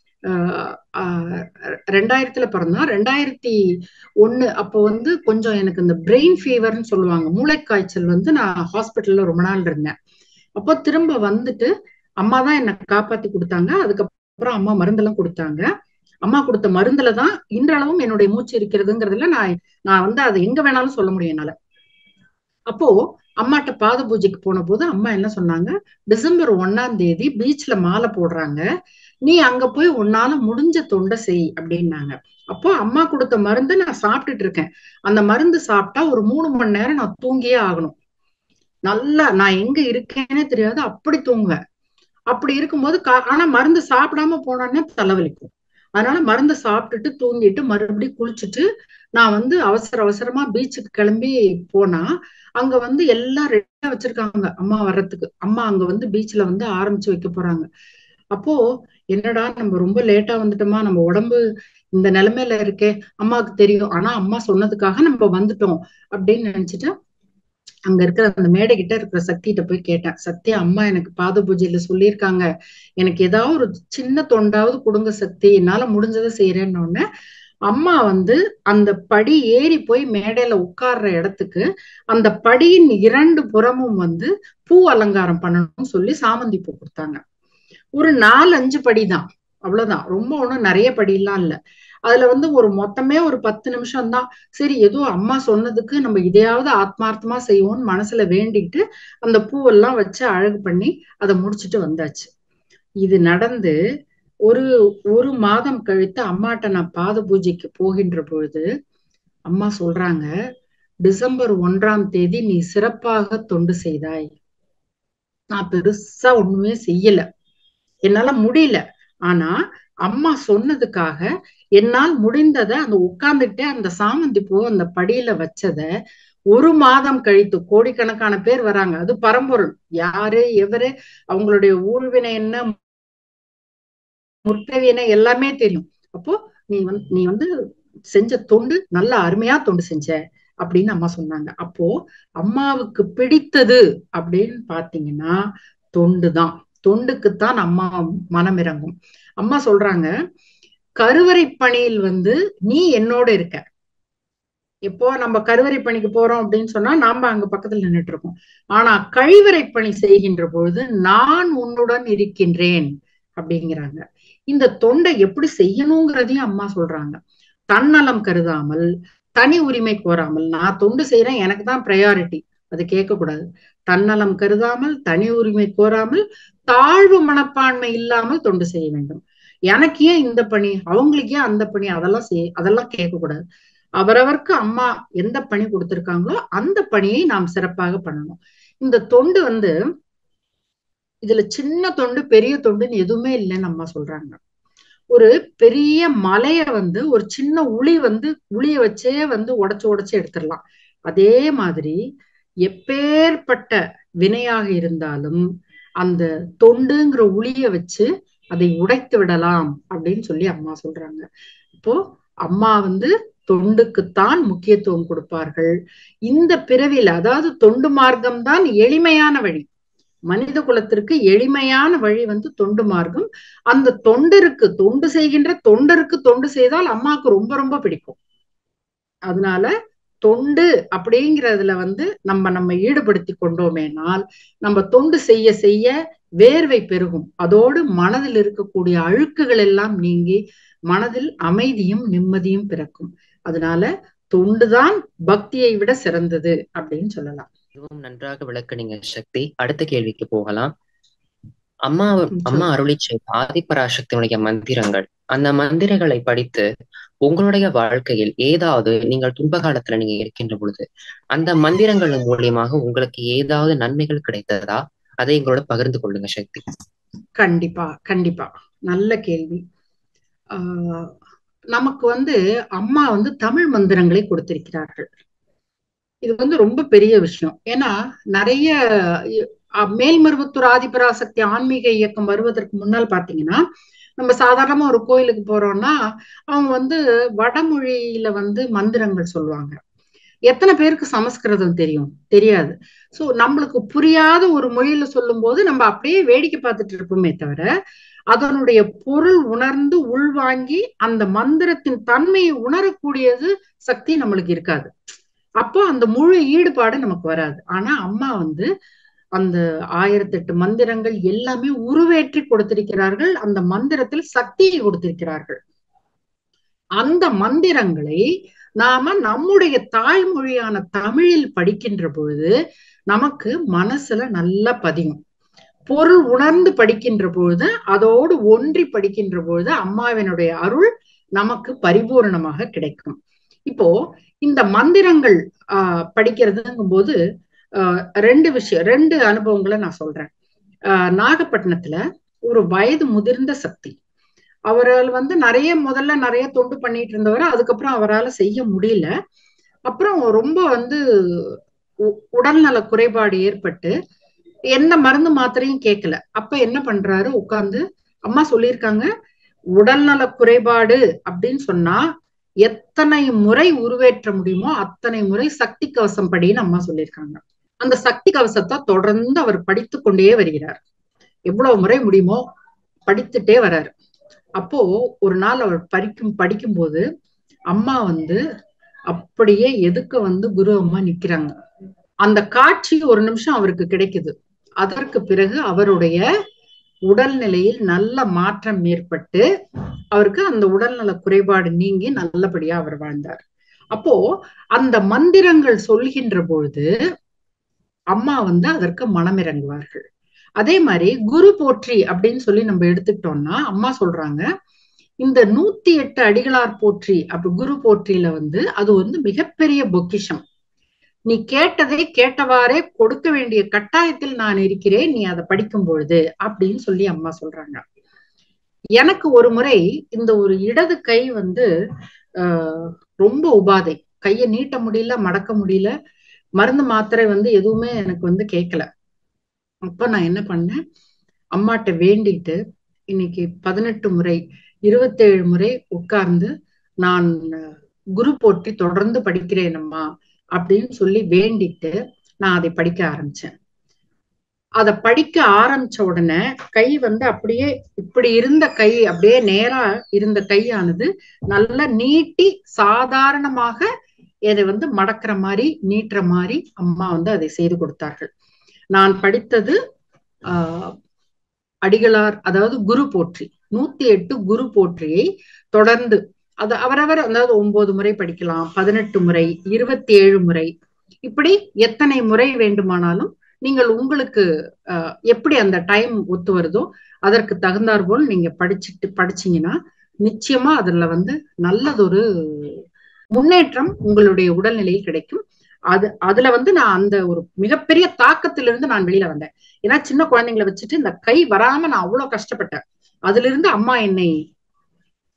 ரெண்டாயிரத்துல பிறந்தான் ரெண்டாயிரத்தி ஒண்ணு அப்போ வந்து கொஞ்சம் எனக்கு இந்த பிரெயின் ஃபீவர்னு சொல்லுவாங்க மூளைக்காய்ச்சல் வந்து நான் ஹாஸ்பிட்டல்ல ரொம்ப நாள் இருந்தேன் அப்போ திரும்ப வந்துட்டு அம்மா தான் என்னை காப்பாத்தி கொடுத்தாங்க அதுக்கப்புறம் அம்மா மருந்தெல்லாம் கொடுத்தாங்க அம்மா கொடுத்த மருந்துல தான் இன்றளவும் என்னுடைய மூச்சு இருக்கிறதுங்கிறதுல நான் நான் வந்து அதை எங்க வேணாலும் சொல்ல முடியும் என்னால அப்போ அம்மாட்ட பாத பூஜைக்கு போன போது அம்மா என்ன சொன்னாங்க டிசம்பர் ஒன்னாம் தேதி பீச்ல மாலை போடுறாங்க நீ அங்க போய் உன்னால முடிஞ்ச தொண்டை செய் அப்படின்னாங்க அப்போ அம்மா கொடுத்த மருந்து நான் சாப்பிட்டுட்டு இருக்கேன் அந்த மருந்து சாப்பிட்டா ஒரு மூணு மணி நேரம் நான் தூங்கியே ஆகணும் நல்லா நான் எங்க இருக்கேனே தெரியாது அப்படி தூங்குவேன் அப்படி இருக்கும்போது ஆனா மருந்து சாப்பிடாம போனோன்னே தலைவலிக்கும் அதனால மருந்து சாப்பிட்டுட்டு தூங்கிட்டு மறுபடியும் குளிச்சுட்டு நான் வந்து அவசர அவசரமா பீச்சுக்கு கிளம்பி போனா அங்க வந்து எல்லாம் ரெடியா வச்சிருக்காங்க அம்மா வர்றதுக்கு அம்மா அங்க வந்து பீச்ல வந்து ஆரம்பிச்சு வைக்க போறாங்க அப்போ என்னடா நம்ம ரொம்ப லேட்டா வந்துட்டோமா நம்ம உடம்பு இந்த நிலைமையில இருக்கே அம்மாவுக்கு தெரியும் ஆனா அம்மா சொன்னதுக்காக நம்ம வந்துட்டோம் அப்படின்னு நினைச்சிட்டு அங்க இருக்கிற அந்த மேடை கிட்ட இருக்கிற சக்திகிட்ட போய் கேட்டேன் சக்தி அம்மா எனக்கு பாத பூஜையில சொல்லியிருக்காங்க எனக்கு ஏதாவது ஒரு சின்ன தொண்டாவது கொடுங்க சக்தி என்னால முடிஞ்சதை செய்யறேன்னு உடனே அம்மா வந்து அந்த படி ஏறி போய் மேடையில உட்கார்ற இடத்துக்கு அந்த படியின் இரண்டு புறமும் வந்து பூ அலங்காரம் பண்ணணும்னு சொல்லி சாமந்தி பூ கொடுத்தாங்க ஒரு நாலு அஞ்சு படி தான் அவ்வளவுதான் ரொம்ப ஒண்ணும் நிறைய படியெல்லாம் இல்ல அதுல வந்து ஒரு மொத்தமே ஒரு பத்து நிமிஷம் தான் சரி ஏதோ அம்மா சொன்னதுக்கு நம்ம இதையாவது ஆத்மார்த்தமா செய்வோம்னு மனசுல வேண்டிக்கிட்டு அந்த பூவெல்லாம் வச்சு அழகு பண்ணி அதை முடிச்சுட்டு வந்தாச்சு இது நடந்து ஒரு ஒரு மாதம் கழித்து அம்மாட்ட நான் பாத பூஜைக்கு போகின்ற பொழுது அம்மா சொல்றாங்க டிசம்பர் ஒன்றாம் தேதி நீ சிறப்பாக தொண்டு செய்தாய் நான் பெருசா ஒண்ணுமே செய்யல என்னால முடியல ஆனா அம்மா சொன்னதுக்காக என்னால் முடிந்ததை அந்த உட்கார்ந்துட்டே அந்த சாமந்தி பூ அந்த படியில வச்சத ஒரு மாதம் கழித்து கோடிக்கணக்கான பேர் வராங்க அது பரம்பொருள் யாரு எவரு அவங்களுடைய ஊழ்வினை என்ன முற்பிறவினை எல்லாமே தெரியும் அப்போ நீ வந்து நீ வந்து செஞ்ச தொண்டு நல்ல அருமையா தொண்டு செஞ்ச அப்படின்னு அம்மா சொன்னாங்க அப்போ அம்மாவுக்கு பிடித்தது அப்படின்னு பாத்தீங்கன்னா தொண்டு தான் தொண்டுக்குத்தான் அம்மா மனம் இறங்கும் அம்மா சொல்றாங்க கருவறை பணியில் வந்து நீ என்னோட இருக்க இப்போ நம்ம கருவறை பணிக்கு போறோம் அப்படின்னு சொன்னா நாம அங்க பக்கத்துல நின்றுட்டு இருக்கோம் ஆனா கழிவறை பணி செய்கின்ற பொழுது நான் உன்னுடன் இருக்கின்றேன் அப்படிங்கிறாங்க இந்த தொண்டை எப்படி செய்யணுங்கிறதையும் அம்மா சொல்றாங்க தன்னலம் கருதாமல் தனி உரிமை கோராமல் நான் தொண்டு செய்யறேன் எனக்கு தான் ப்ரையாரிட்டி அது கேட்க கூடாது தன்னலம் கருதாமல் தனி உரிமை கோராமல் தாழ்வு மனப்பான்மை இல்லாமல் தொண்டு செய்ய வேண்டும் எனக்கு ஏன் இந்த பணி அவங்களுக்கு ஏன் அந்த பணி அதெல்லாம் செய் அதெல்லாம் கேட்க கூடாது அவரவருக்கு அம்மா எந்த பணி கொடுத்திருக்காங்களோ அந்த பணியை நாம் சிறப்பாக பண்ணணும் இந்த தொண்டு வந்து இதுல சின்ன தொண்டு பெரிய தொண்டுன்னு எதுவுமே இல்லைன்னு அம்மா சொல்றாங்க ஒரு பெரிய மலைய வந்து ஒரு சின்ன உளி வந்து உளிய வச்சே வந்து உடைச்சு உடைச்சு எடுத்துடலாம் அதே மாதிரி எப்பேற்பட்ட வினையாக இருந்தாலும் அந்த தொண்டுங்கிற உளிய வச்சு அதை உடைத்து விடலாம் அப்படின்னு சொல்லி அம்மா சொல்றாங்க இப்போ அம்மா வந்து தொண்டுக்குத்தான் முக்கியத்துவம் கொடுப்பார்கள் இந்த பிறவில அதாவது தொண்டு மார்க்கம் தான் எளிமையான வழி மனித குலத்திற்கு எளிமையான வழி வந்து தொண்டு மார்க்கம் அந்த தொண்டருக்கு தொண்டு செய்கின்ற தொண்டருக்கு தொண்டு செய்தால் அம்மாவுக்கு ரொம்ப ரொம்ப பிடிக்கும் அதனால தொண்டு அப்படிங்கிறதுல வந்து நம்ம நம்ம ஈடுபடுத்தி கொண்டோமேனால் நம்ம தொண்டு செய்ய செய்ய வேர்வை பெருகும் அதோடு மனதில் இருக்கக்கூடிய அழுக்குகள் எல்லாம் நீங்கி மனதில் அமைதியும் நிம்மதியும் பிறக்கும் அதனால தொண்டுதான் பக்தியை விட சிறந்தது அப்படின்னு சொல்லலாம் மிகவும் நன்றாக விளக்குனீங்க சக்தி அடுத்த கேள்விக்கு போகலாம் அம்மா ம், அம்மா சொல்லு. அருளி செய்த ஆதிபராசக்தியுடைய மந்திரங்கள் அந்த மந்திரங்களை படித்து உங்களுடைய வாழ்க்கையில் ஏதாவது நீங்கள் துன்ப காலத்துல நீங்க இருக்கின்ற பொழுது அந்த மந்திரங்கள் மூலியமாக உங்களுக்கு ஏதாவது நன்மைகள் கிடைத்ததா அதை எங்களோட பகிர்ந்து கொள்ளுங்க சக்தி கண்டிப்பா கண்டிப்பா நல்ல கேள்வி ஆஹ் நமக்கு வந்து அம்மா வந்து தமிழ் மந்திரங்களை கொடுத்திருக்கிறார்கள் இது வந்து ரொம்ப பெரிய விஷயம் ஏன்னா நிறைய அஹ், மேல்மருவத்தூர் ஆதிபராசக்தி ஆன்மீக இயக்கம் வருவதற்கு முன்னால் பாத்தீங்கன்னா நம்ம சாதாரணமா ஒரு கோயிலுக்கு போறோம்னா அவங்க வந்து வடமொழியில வந்து மந்திரங்கள் சொல்லுவாங்க எத்தனை பேருக்கு சமஸ்கிருதம் தெரியும் தெரியாது சோ நம்மளுக்கு புரியாத ஒரு மொழியில சொல்லும் போது நம்ம அப்படியே வேடிக்கை பார்த்துட்டு இருப்போமே தவிர அதனுடைய பொருள் உணர்ந்து உள்வாங்கி அந்த மந்திரத்தின் தன்மையை உணரக்கூடியது சக்தி நம்மளுக்கு இருக்காது அப்போ அந்த முழு ஈடுபாடு நமக்கு வராது ஆனா அம்மா வந்து அந்த ஆயிரத்தெட்டு மந்திரங்கள் எல்லாமே உருவேற்றி கொடுத்திருக்கிறார்கள் அந்த மந்திரத்தில் சக்தியை கொடுத்திருக்கிறார்கள் அந்த மந்திரங்களை நாம நம்முடைய தாய்மொழியான தமிழில் படிக்கின்ற பொழுது நமக்கு மனசுல நல்லா பதியும் பொருள் உணர்ந்து படிக்கின்ற பொழுது அதோடு ஒன்றி படிக்கின்ற பொழுது அம்மாவினுடைய அருள் நமக்கு பரிபூரணமாக கிடைக்கும் இப்போ இந்த மந்திரங்கள் ஆஹ் படிக்கிறதுங்கும் போது ஆஹ் ரெண்டு விஷயம் ரெண்டு அனுபவங்களை நான் சொல்றேன் ஆஹ் நாகப்பட்டினத்துல ஒரு வயது முதிர்ந்த சக்தி அவரால் வந்து நிறைய முதல்ல நிறைய தொண்டு பண்ணிட்டு இருந்தவர் அதுக்கப்புறம் அவரால் செய்ய முடியல அப்புறம் ரொம்ப வந்து உ- உடல்நல குறைபாடு ஏற்பட்டு எந்த மருந்து மாத்திரையும் கேட்கல அப்ப என்ன பண்றாரு உட்கார்ந்து அம்மா சொல்லியிருக்காங்க உடல்நல குறைபாடு அப்படின்னு சொன்னா எத்தனை முறை உருவேற்ற முடியுமோ அத்தனை முறை சக்தி கவசம் படின்னு அம்மா சொல்லியிருக்காங்க அந்த சக்தி கவசத்தை தொடர்ந்து அவர் படித்து கொண்டே வருகிறார் எவ்வளவு முறை முடியுமோ படித்துட்டே வர்றாரு அப்போ ஒரு நாள் அவர் படிக்கும் படிக்கும்போது அம்மா வந்து அப்படியே எதுக்க வந்து குரு அம்மா நிக்கிறாங்க அந்த காட்சி ஒரு நிமிஷம் அவருக்கு கிடைக்குது அதற்கு பிறகு அவருடைய உடல்நிலையில் நல்ல மாற்றம் ஏற்பட்டு அவருக்கு அந்த உடல்நல குறைபாடு நீங்கி நல்லபடியா அவர் வாழ்ந்தார் அப்போ அந்த மந்திரங்கள் சொல்கின்ற பொழுது அம்மா வந்து அதற்கு மனமிறங்குவார்கள் அதே மாதிரி குரு போற்றி அப்படின்னு சொல்லி நம்ம எடுத்துக்கிட்டோம்னா அம்மா சொல்றாங்க இந்த நூத்தி எட்டு அடிகளார் போற்றி அப்படி குரு போற்றியில வந்து அது வந்து மிகப்பெரிய பொக்கிஷம் நீ கேட்டதை கேட்டவாறே கொடுக்க வேண்டிய கட்டாயத்தில் நான் இருக்கிறேன் நீ அதை படிக்கும் பொழுது அப்படின்னு சொல்லி அம்மா சொல்றாங்க எனக்கு ஒரு முறை இந்த ஒரு இடது கை வந்து ஆஹ் ரொம்ப உபாதை கையை நீட்ட முடியல மடக்க முடியல மருந்து மாத்திரை வந்து எதுவுமே எனக்கு வந்து கேட்கல அப்ப நான் என்ன பண்ணேன் அம்மாட்ட வேண்டிட்டு இன்னைக்கு பதினெட்டு முறை இருபத்தேழு முறை உட்கார்ந்து நான் குரு போற்றி தொடர்ந்து படிக்கிறேன் அம்மா அப்படின்னு சொல்லி வேண்டிட்டு நான் அதை படிக்க ஆரம்பிச்சேன் அதை படிக்க ஆரம்பிச்ச உடனே கை வந்து அப்படியே இப்படி இருந்த கை அப்படியே நேரா இருந்த கையானது நல்லா நீட்டி சாதாரணமாக இதை வந்து மடக்கிற மாதிரி நீட்டுற மாதிரி அம்மா வந்து அதை செய்து கொடுத்தார்கள் நான் படித்தது ஆஹ் அடிகளார் அதாவது குரு போற்றி நூத்தி எட்டு குரு போற்றியை தொடர்ந்து அது அவரவர் அதாவது ஒன்பது முறை படிக்கலாம் பதினெட்டு முறை இருபத்தி ஏழு முறை இப்படி எத்தனை முறை வேண்டுமானாலும் நீங்கள் உங்களுக்கு அஹ், எப்படி அந்த டைம் ஒத்து வருதோ அதற்கு தகுந்தாற் போல் நீங்க படிச்சுட்டு படிச்சீங்கன்னா நிச்சயமா அதுல வந்து நல்லதொரு முன்னேற்றம் உங்களுடைய உடல்நிலையில் கிடைக்கும் அது அதுல வந்து நான் அந்த ஒரு மிகப்பெரிய தாக்கத்திலிருந்து நான் வெளியில வந்தேன் ஏன்னா சின்ன குழந்தைங்களை வச்சுட்டு இந்த கை வராம நான் அவ்வளவு கஷ்டப்பட்டேன் அதுல இருந்து அம்மா என்னை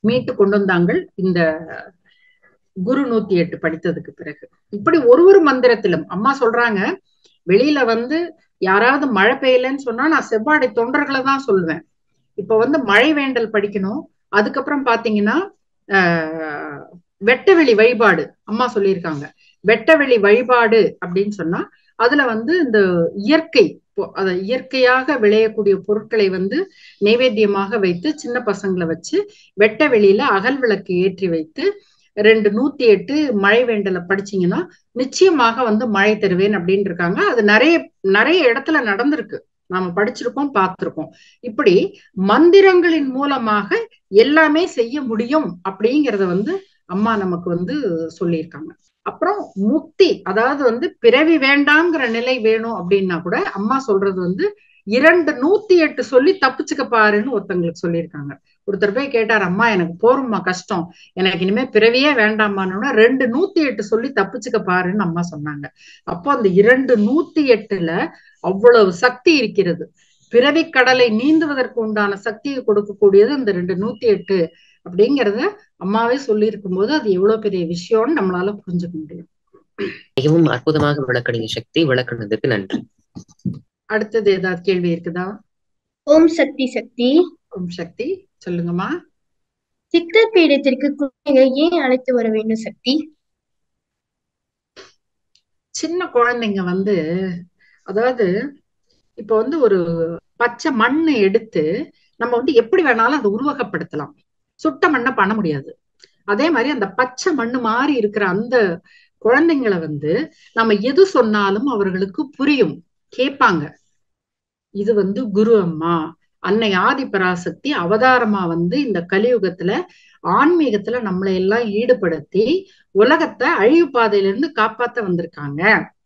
மீட்டு கொண்டு வந்தாங்கள் இந்த குரு நூத்தி எட்டு படித்ததுக்கு பிறகு இப்படி ஒரு ஒரு மந்திரத்திலும் அம்மா சொல்றாங்க வெளியில வந்து யாராவது மழை பெய்யலன்னு சொன்னா நான் செவ்வாடை தொண்டர்களை தான் சொல்லுவேன் இப்ப வந்து மழை வேண்டல் படிக்கணும் அதுக்கப்புறம் பாத்தீங்கன்னா ஆஹ் வெட்டவெளி வழிபாடு அம்மா சொல்லியிருக்காங்க வெட்டவெளி வழிபாடு அப்படின்னு சொன்னா அதுல வந்து இந்த இயற்கை அத இயற்கையாக விளையக்கூடிய பொருட்களை வந்து நைவேத்தியமாக வைத்து சின்ன பசங்களை வச்சு வெட்ட வெளியில அகல் விளக்கு ஏற்றி வைத்து ரெண்டு நூத்தி எட்டு மழை வேண்டலை படிச்சீங்கன்னா நிச்சயமாக வந்து மழை தருவேன் அப்படின்னு இருக்காங்க அது நிறைய நிறைய இடத்துல நடந்திருக்கு நாம படிச்சிருக்கோம் பார்த்திருக்கோம் இப்படி மந்திரங்களின் மூலமாக எல்லாமே செய்ய முடியும் அப்படிங்கறத வந்து அம்மா நமக்கு வந்து சொல்லியிருக்காங்க அப்புறம் முக்தி அதாவது வந்து பிறவி வேண்டாங்கிற நிலை வேணும் அப்படின்னா கூட அம்மா சொல்றது வந்து இரண்டு நூத்தி எட்டு சொல்லி தப்பிச்சுக்க பாருன்னு ஒருத்தங்களுக்கு சொல்லியிருக்காங்க ஒருத்தர் போய் கேட்டார் அம்மா எனக்கு போரும்மா கஷ்டம் எனக்கு இனிமே பிறவியே வேண்டாமான்னு ரெண்டு நூத்தி எட்டு சொல்லி தப்பிச்சுக்க பாருன்னு அம்மா சொன்னாங்க அப்போ அந்த இரண்டு நூத்தி எட்டுல அவ்வளவு சக்தி இருக்கிறது பிறவி கடலை நீந்துவதற்கு உண்டான சக்தியை கொடுக்கக்கூடியது இந்த ரெண்டு நூத்தி எட்டு அப்படிங்கறத அம்மாவே சொல்லி இருக்கும் போது அது எவ்வளவு பெரிய விஷயம்னு நம்மளால புரிஞ்சுக்க முடியும் மிகவும் அற்புதமாக விளக்கணிய சக்தி விளக்குனதுக்கு நன்றி அடுத்தது ஏதாவது கேள்வி இருக்குதா ஓம் சக்தி சக்தி ஓம் சக்தி சொல்லுங்கம்மா சித்தர் பீடத்திற்கு குழந்தைகள் ஏன் அழைத்து வர வேண்டும் சக்தி சின்ன குழந்தைங்க வந்து அதாவது இப்ப வந்து ஒரு பச்சை மண்ணை எடுத்து நம்ம வந்து எப்படி வேணாலும் அதை உருவகப்படுத்தலாம் சுட்ட மண்ணை பண்ண முடியாது அதே மாதிரி அந்த பச்சை மண்ணு மாதிரி இருக்கிற அந்த குழந்தைங்களை வந்து நம்ம எது சொன்னாலும் அவர்களுக்கு புரியும் கேட்பாங்க இது வந்து குரு அம்மா அன்னை ஆதி பராசக்தி அவதாரமா வந்து இந்த கலியுகத்துல ஆன்மீகத்துல நம்மளை எல்லாம் ஈடுபடுத்தி உலகத்தை அழிவு பாதையில இருந்து காப்பாத்த வந்திருக்காங்க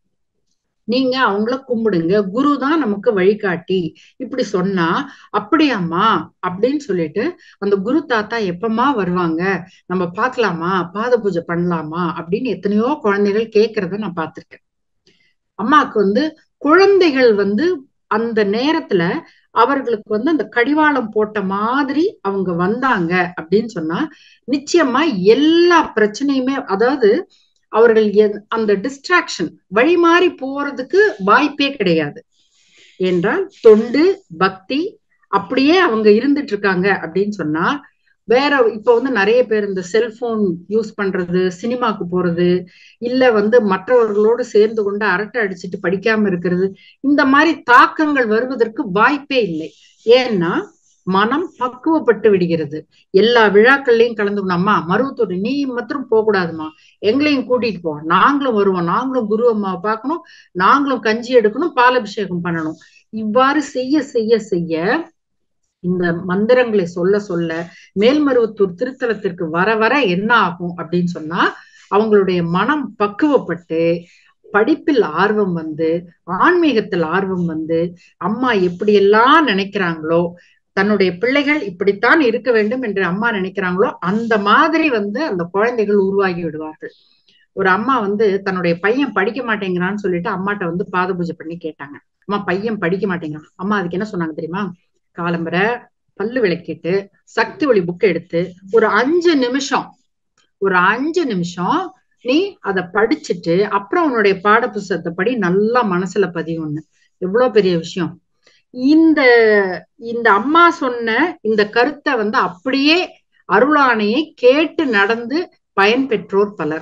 நீங்க அவங்கள கும்பிடுங்க குரு தான் நமக்கு வழிகாட்டி இப்படி சொன்னா அப்படியாம்மா அப்படின்னு சொல்லிட்டு அந்த குரு தாத்தா எப்பமா வருவாங்க நம்ம பார்க்கலாமா பாத பூஜை பண்ணலாமா அப்படின்னு எத்தனையோ குழந்தைகள் கேட்கறத நான் பார்த்திருக்கேன் அம்மாவுக்கு வந்து குழந்தைகள் வந்து அந்த நேரத்துல அவர்களுக்கு வந்து அந்த கடிவாளம் போட்ட மாதிரி அவங்க வந்தாங்க அப்படின்னு சொன்னா நிச்சயமா எல்லா பிரச்சனையுமே அதாவது அவர்கள் அந்த டிஸ்ட்ராக்ஷன் வழி மாறி போறதுக்கு வாய்ப்பே கிடையாது என்றால் தொண்டு பக்தி அப்படியே அவங்க இருந்துட்டு இருக்காங்க அப்படின்னு சொன்னா வேற இப்ப வந்து நிறைய பேர் இந்த செல்போன் யூஸ் பண்றது சினிமாக்கு போறது இல்ல வந்து மற்றவர்களோடு சேர்ந்து கொண்டு அரட்டை அடிச்சுட்டு படிக்காம இருக்கிறது இந்த மாதிரி தாக்கங்கள் வருவதற்கு வாய்ப்பே இல்லை ஏன்னா மனம் பக்குவப்பட்டு விடுகிறது எல்லா விழாக்கள்லயும் கலந்துக்கணும் அம்மா மருவத்தூர் நீ மாத்திரம் போக கூடாதுமா எங்களையும் கூட்டிட்டு போ நாங்களும் வருவோம் நாங்களும் குரு அம்மாவை பார்க்கணும் நாங்களும் கஞ்சி எடுக்கணும் பாலபிஷேகம் பண்ணணும் இவ்வாறு செய்ய செய்ய செய்ய இந்த மந்திரங்களை சொல்ல சொல்ல மேல்மருவத்தூர் திருத்தலத்திற்கு வர வர என்ன ஆகும் அப்படின்னு சொன்னா அவங்களுடைய மனம் பக்குவப்பட்டு படிப்பில் ஆர்வம் வந்து ஆன்மீகத்தில் ஆர்வம் வந்து அம்மா எப்படியெல்லாம் நினைக்கிறாங்களோ தன்னுடைய பிள்ளைகள் இப்படித்தான் இருக்க வேண்டும் என்று அம்மா நினைக்கிறாங்களோ அந்த மாதிரி வந்து அந்த குழந்தைகள் உருவாகி விடுவார்கள் ஒரு அம்மா வந்து தன்னுடைய பையன் படிக்க மாட்டேங்கிறான்னு சொல்லிட்டு அம்மாட்ட வந்து பாத பூஜை பண்ணி கேட்டாங்க அம்மா பையன் படிக்க மாட்டேங்கிறான் அம்மா அதுக்கு என்ன சொன்னாங்க தெரியுமா காலம்பரை பல்லு விளக்கிட்டு சக்தி ஒளி புக்கை எடுத்து ஒரு அஞ்சு நிமிஷம் ஒரு அஞ்சு நிமிஷம் நீ அதை படிச்சுட்டு அப்புறம் உன்னுடைய பாட புஸ்தகத்தை படி நல்லா மனசுல பதிவுன்னு எவ்வளவு பெரிய விஷயம் இந்த இந்த அம்மா சொன்ன இந்த கருத்தை வந்து அப்படியே அருளானையை கேட்டு நடந்து பயன் பெற்றோர் பலர்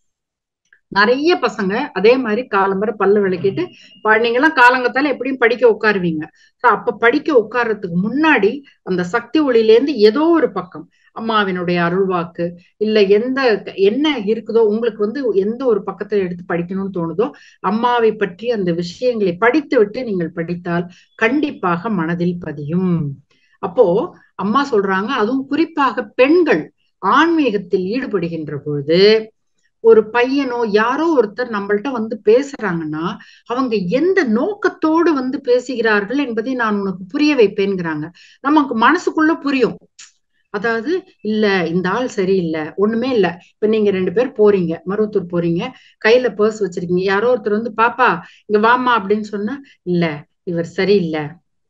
நிறைய பசங்க அதே மாதிரி காலம்பரை பல்லு விளக்கிட்டு நீங்க எல்லாம் காலங்கத்தால எப்படியும் படிக்க உட்காருவீங்க அப்ப படிக்க உட்கார்றதுக்கு முன்னாடி அந்த சக்தி ஒளியிலேருந்து ஏதோ ஒரு பக்கம் அம்மாவினுடைய அருள்வாக்கு இல்ல எந்த என்ன இருக்குதோ உங்களுக்கு வந்து எந்த ஒரு பக்கத்தை எடுத்து படிக்கணும்னு தோணுதோ அம்மாவை பற்றி அந்த விஷயங்களை படித்து விட்டு நீங்கள் படித்தால் கண்டிப்பாக மனதில் பதியும் அப்போ அம்மா சொல்றாங்க அதுவும் குறிப்பாக பெண்கள் ஆன்மீகத்தில் ஈடுபடுகின்ற பொழுது ஒரு பையனோ யாரோ ஒருத்தர் நம்மள்ட்ட வந்து பேசுறாங்கன்னா அவங்க எந்த நோக்கத்தோடு வந்து பேசுகிறார்கள் என்பதை நான் உனக்கு புரிய வைப்பேங்கிறாங்க நமக்கு மனசுக்குள்ள புரியும் அதாவது இல்ல இந்த ஆள் சரியில்லை ஒண்ணுமே இல்ல இப்ப நீங்க ரெண்டு பேர் போறீங்க மருவத்தூர் போறீங்க கையில பர்ஸ் வச்சிருக்கீங்க யாரோ ஒருத்தர் வந்து பாப்பா இங்க வாமா அப்படின்னு சொன்னா இல்ல இவர் சரியில்லை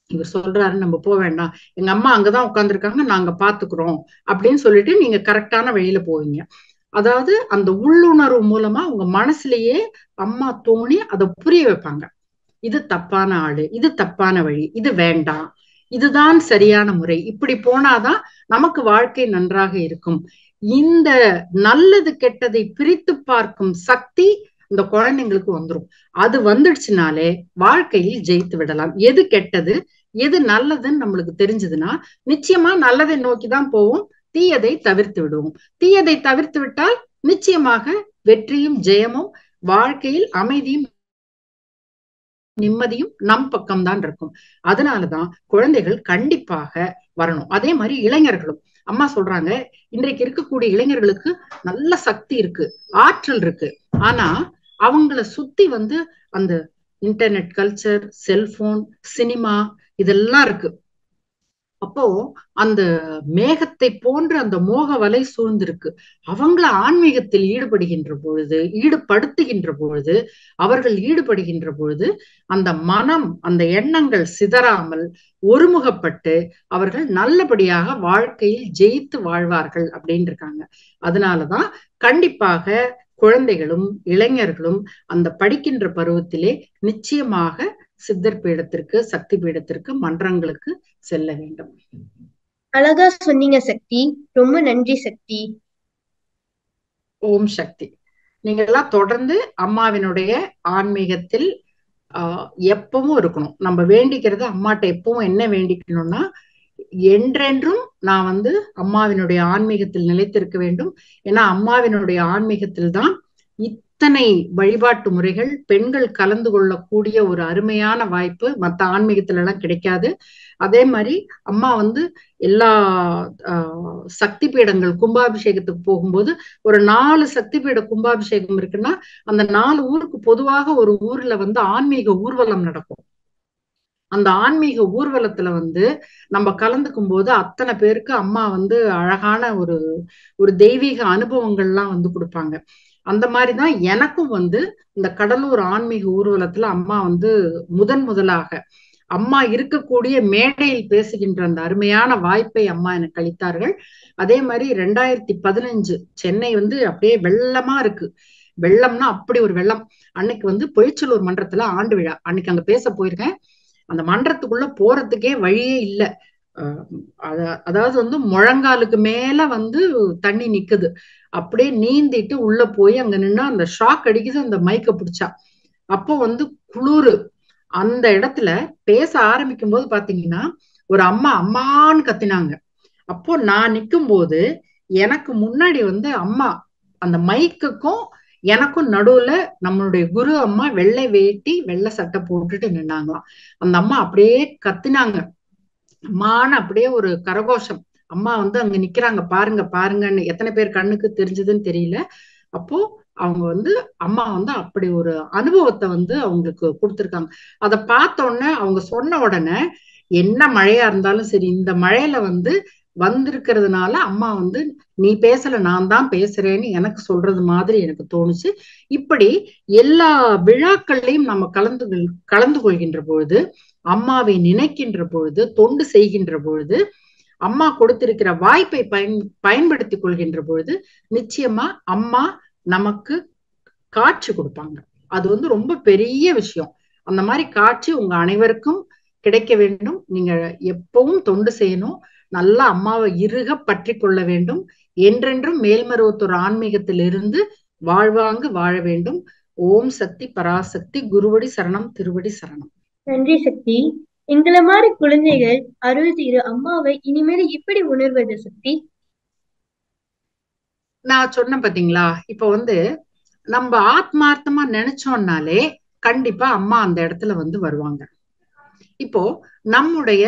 இவர் சொல்றாரு நம்ம போக வேண்டாம் எங்க அம்மா அங்கதான் உட்காந்துருக்காங்க நாங்க பாத்துக்கிறோம் அப்படின்னு சொல்லிட்டு நீங்க கரெக்டான வழியில போவீங்க அதாவது அந்த உள்ளுணர்வு மூலமா உங்க மனசுலயே அம்மா தோணி அதை புரிய வைப்பாங்க இது தப்பான ஆளு இது தப்பான வழி இது வேண்டாம் இதுதான் சரியான முறை இப்படி போனாதான் நமக்கு வாழ்க்கை நன்றாக இருக்கும் இந்த நல்லது கெட்டதை பிரித்து பார்க்கும் சக்தி இந்த குழந்தைங்களுக்கு வந்துடும் அது வந்துடுச்சுனாலே வாழ்க்கையில் ஜெயித்து விடலாம் எது கெட்டது எது நல்லதுன்னு நம்மளுக்கு தெரிஞ்சதுன்னா நிச்சயமா நல்லதை நோக்கிதான் போவோம் தீயதை தவிர்த்து விடுவோம் தீயதை தவிர்த்து விட்டால் நிச்சயமாக வெற்றியும் ஜெயமும் வாழ்க்கையில் அமைதியும் நிம்மதியும் நம் பக்கம்தான் இருக்கும் அதனாலதான் குழந்தைகள் கண்டிப்பாக வரணும் அதே மாதிரி இளைஞர்களும் அம்மா சொல்றாங்க இன்றைக்கு இருக்கக்கூடிய இளைஞர்களுக்கு நல்ல சக்தி இருக்கு ஆற்றல் இருக்கு ஆனா அவங்கள சுத்தி வந்து அந்த இன்டர்நெட் கல்ச்சர் செல்போன் சினிமா இதெல்லாம் இருக்கு அப்போ அந்த மேகத்தை போன்ற அந்த மோக வலை சூழ்ந்திருக்கு அவங்கள ஆன்மீகத்தில் ஈடுபடுகின்ற பொழுது ஈடுபடுத்துகின்ற பொழுது அவர்கள் ஈடுபடுகின்ற பொழுது அந்த மனம் அந்த எண்ணங்கள் சிதறாமல் ஒருமுகப்பட்டு அவர்கள் நல்லபடியாக வாழ்க்கையில் ஜெயித்து வாழ்வார்கள் அப்படின்னு இருக்காங்க அதனாலதான் கண்டிப்பாக குழந்தைகளும் இளைஞர்களும் அந்த படிக்கின்ற பருவத்திலே நிச்சயமாக சித்தர் பீடத்திற்கு சக்தி பீடத்திற்கு மன்றங்களுக்கு செல்ல வேண்டும் அழகா சொன்னீங்க சக்தி ரொம்ப நன்றி சக்தி ஓம் சக்தி நீங்க எல்லாம் தொடர்ந்து அம்மாவினுடைய ஆன்மீகத்தில் ஆஹ் எப்பவும் இருக்கணும் நம்ம வேண்டிக்கிறது அம்மாட்ட எப்பவும் என்ன வேண்டிக்கணும்னா என்றென்றும் நான் வந்து அம்மாவினுடைய ஆன்மீகத்தில் நிலைத்திருக்க வேண்டும் ஏன்னா அம்மாவினுடைய ஆன்மீகத்தில் தான் இத்தனை வழிபாட்டு முறைகள் பெண்கள் கலந்து கொள்ளக்கூடிய ஒரு அருமையான வாய்ப்பு மற்ற ஆன்மீகத்துல எல்லாம் கிடைக்காது அதே மாதிரி அம்மா வந்து எல்லா ஆஹ் சக்தி பீடங்கள் கும்பாபிஷேகத்துக்கு போகும்போது ஒரு நாலு சக்தி பீட கும்பாபிஷேகம் இருக்குன்னா அந்த நாலு ஊருக்கு பொதுவாக ஒரு ஊர்ல வந்து ஆன்மீக ஊர்வலம் நடக்கும் அந்த ஆன்மீக ஊர்வலத்துல வந்து நம்ம கலந்துக்கும் போது அத்தனை பேருக்கு அம்மா வந்து அழகான ஒரு ஒரு தெய்வீக அனுபவங்கள்லாம் வந்து கொடுப்பாங்க அந்த மாதிரிதான் எனக்கும் வந்து இந்த கடலூர் ஆன்மீக ஊர்வலத்துல அம்மா வந்து முதன் முதலாக அம்மா இருக்கக்கூடிய மேடையில் பேசுகின்ற அந்த அருமையான வாய்ப்பை அம்மா எனக்கு அளித்தார்கள் அதே மாதிரி ரெண்டாயிரத்தி பதினஞ்சு சென்னை வந்து அப்படியே வெள்ளமா இருக்கு வெள்ளம்னா அப்படி ஒரு வெள்ளம் அன்னைக்கு வந்து பொய்ச்சலூர் மன்றத்துல ஆண்டு விழா அன்னைக்கு அங்க பேச போயிருக்கேன் அந்த மன்றத்துக்குள்ள போறதுக்கே வழியே இல்லை அதாவது வந்து முழங்காலுக்கு மேல வந்து தண்ணி நிக்குது அப்படியே நீந்திட்டு உள்ள போய் அங்க நின்னா அந்த ஷாக் அடிக்குது அந்த மைக்க பிடிச்சா அப்போ வந்து குளிரு அந்த இடத்துல பேச ஆரம்பிக்கும் போது பாத்தீங்கன்னா ஒரு அம்மா அம்மான்னு கத்தினாங்க அப்போ நான் நிக்கும் போது எனக்கு முன்னாடி வந்து அம்மா அந்த மைக்குக்கும் எனக்கும் நடுவுல நம்மளுடைய குரு அம்மா வெள்ளை வேட்டி வெள்ளை சட்டை போட்டுட்டு நின்னாங்களாம் அந்த அம்மா அப்படியே கத்தினாங்க அம்மான்னு அப்படியே ஒரு கரகோஷம் அம்மா வந்து அங்க நிக்கிறாங்க பாருங்க பாருங்கன்னு எத்தனை பேர் கண்ணுக்கு தெரிஞ்சதுன்னு தெரியல அப்போ அவங்க வந்து அம்மா வந்து அப்படி ஒரு அனுபவத்தை வந்து அவங்களுக்கு கொடுத்துருக்காங்க அதை பார்த்த உடனே அவங்க சொன்ன உடனே என்ன மழையா இருந்தாலும் சரி இந்த மழையில வந்து வந்திருக்கிறதுனால அம்மா வந்து நீ பேசல நான் தான் பேசுறேன்னு எனக்கு சொல்றது மாதிரி எனக்கு தோணுச்சு இப்படி எல்லா விழாக்கள்லையும் நம்ம கலந்து கலந்து கொள்கின்ற பொழுது அம்மாவை நினைக்கின்ற பொழுது தொண்டு செய்கின்ற பொழுது அம்மா கொடுத்திருக்கிற வாய்ப்பை பயன் பயன்படுத்தி கொள்கின்ற பொழுது நிச்சயமா அம்மா நமக்கு காட்சி கொடுப்பாங்க அது வந்து ரொம்ப பெரிய விஷயம் அந்த மாதிரி காட்சி உங்க அனைவருக்கும் கிடைக்க வேண்டும் நீங்க எப்பவும் தொண்டு செய்யணும் நல்லா அம்மாவை இறுக பற்றி கொள்ள வேண்டும் என்றென்றும் மேல்மருவத்தூர் ஆன்மீகத்தில் இருந்து வாழ்வாங்கு வாழ வேண்டும் ஓம் சக்தி பராசக்தி குருவடி சரணம் திருவடி சரணம் நன்றி சக்தி எங்களை மாதிரி குழந்தைகள் அருள் தீரு அம்மாவை இனிமேல் எப்படி உணர்வது சக்தி நான் சொன்னேன் பாத்தீங்களா இப்ப வந்து நம்ம ஆத்மார்த்தமா நினைச்சோம்னாலே கண்டிப்பா அம்மா அந்த இடத்துல வந்து வருவாங்க இப்போ நம்முடைய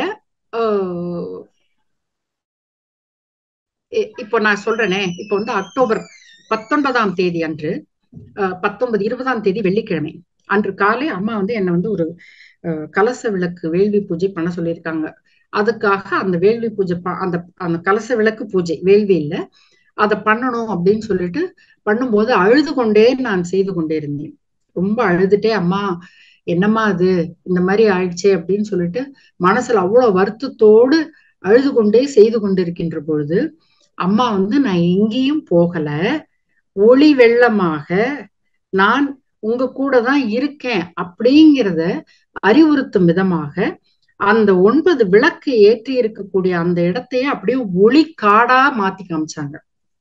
இப்போ நான் சொல்றேனே இப்போ வந்து அக்டோபர் பத்தொன்பதாம் தேதி அன்று பத்தொன்பது இருபதாம் தேதி வெள்ளிக்கிழமை அன்று காலை அம்மா வந்து என்னை வந்து ஒரு கலச விளக்கு வேள்வி பூஜை பண்ண சொல்லியிருக்காங்க அதுக்காக அந்த வேள்வி பூஜை அந்த அந்த கலச விளக்கு பூஜை வேள்வி இல்லை அதை பண்ணணும் அப்படின்னு சொல்லிட்டு பண்ணும்போது அழுது கொண்டே நான் செய்து கொண்டே இருந்தேன் ரொம்ப அழுதுட்டே அம்மா என்னம்மா அது இந்த மாதிரி ஆயிடுச்சே அப்படின்னு சொல்லிட்டு மனசுல அவ்வளவு வருத்தத்தோடு அழுது கொண்டே செய்து கொண்டிருக்கின்ற பொழுது அம்மா வந்து நான் எங்கேயும் போகல ஒளி வெள்ளமாக நான் உங்க கூட தான் இருக்கேன் அப்படிங்கிறத அறிவுறுத்தும் விதமாக அந்த ஒன்பது விளக்கு ஏற்றி இருக்கக்கூடிய அந்த இடத்தையே அப்படியே ஒளி காடா மாத்தி காமிச்சாங்க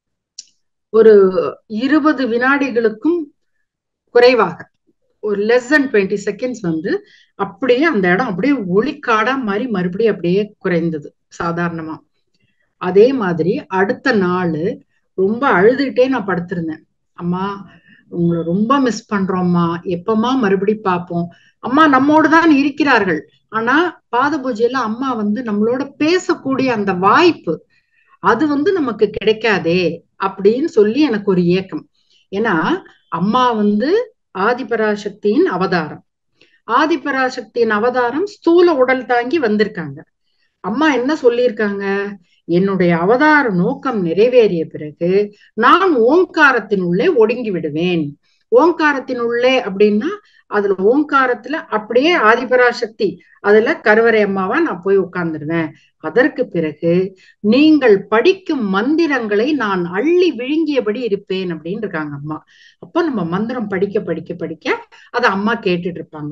ஒரு இருபது வினாடிகளுக்கும் குறைவாக ஒரு லெஸ் than டுவெண்ட்டி செகண்ட்ஸ் வந்து அப்படியே அந்த இடம் அப்படியே ஒளிக்காடா மாதிரி மறுபடியும் அப்படியே குறைந்தது சாதாரணமா அதே மாதிரி அடுத்த நாள் ரொம்ப அழுதுகிட்டே நான் படுத்திருந்தேன் அம்மா உங்களை ரொம்ப மிஸ் பண்றோம்மா எப்பமா மறுபடி பார்ப்போம் அம்மா நம்மோடு தான் இருக்கிறார்கள் ஆனா பாத பூஜையில அம்மா வந்து நம்மளோட பேசக்கூடிய அந்த வாய்ப்பு அது வந்து நமக்கு கிடைக்காதே அப்படின்னு சொல்லி எனக்கு ஒரு ஏக்கம் ஏன்னா அம்மா வந்து ஆதிபராசக்தியின் அவதாரம் ஆதிபராசக்தியின் அவதாரம் ஸ்தூல உடல் தாங்கி வந்திருக்காங்க அம்மா என்ன சொல்லியிருக்காங்க என்னுடைய அவதார நோக்கம் நிறைவேறிய பிறகு நான் ஓங்காரத்தின் உள்ளே ஒடுங்கி விடுவேன் ஓங்காரத்தின் உள்ளே அப்படின்னா அதுல ஓங்காரத்துல அப்படியே ஆதிபராசக்தி அதுல கருவறை அம்மாவா நான் போய் உட்கார்ந்துருவேன் அதற்கு பிறகு நீங்கள் படிக்கும் மந்திரங்களை நான் அள்ளி விழுங்கியபடி இருப்பேன் அப்படின்னு இருக்காங்க அம்மா அப்போ நம்ம மந்திரம் படிக்க படிக்க படிக்க அத அம்மா கேட்டுட்டு இருப்பாங்க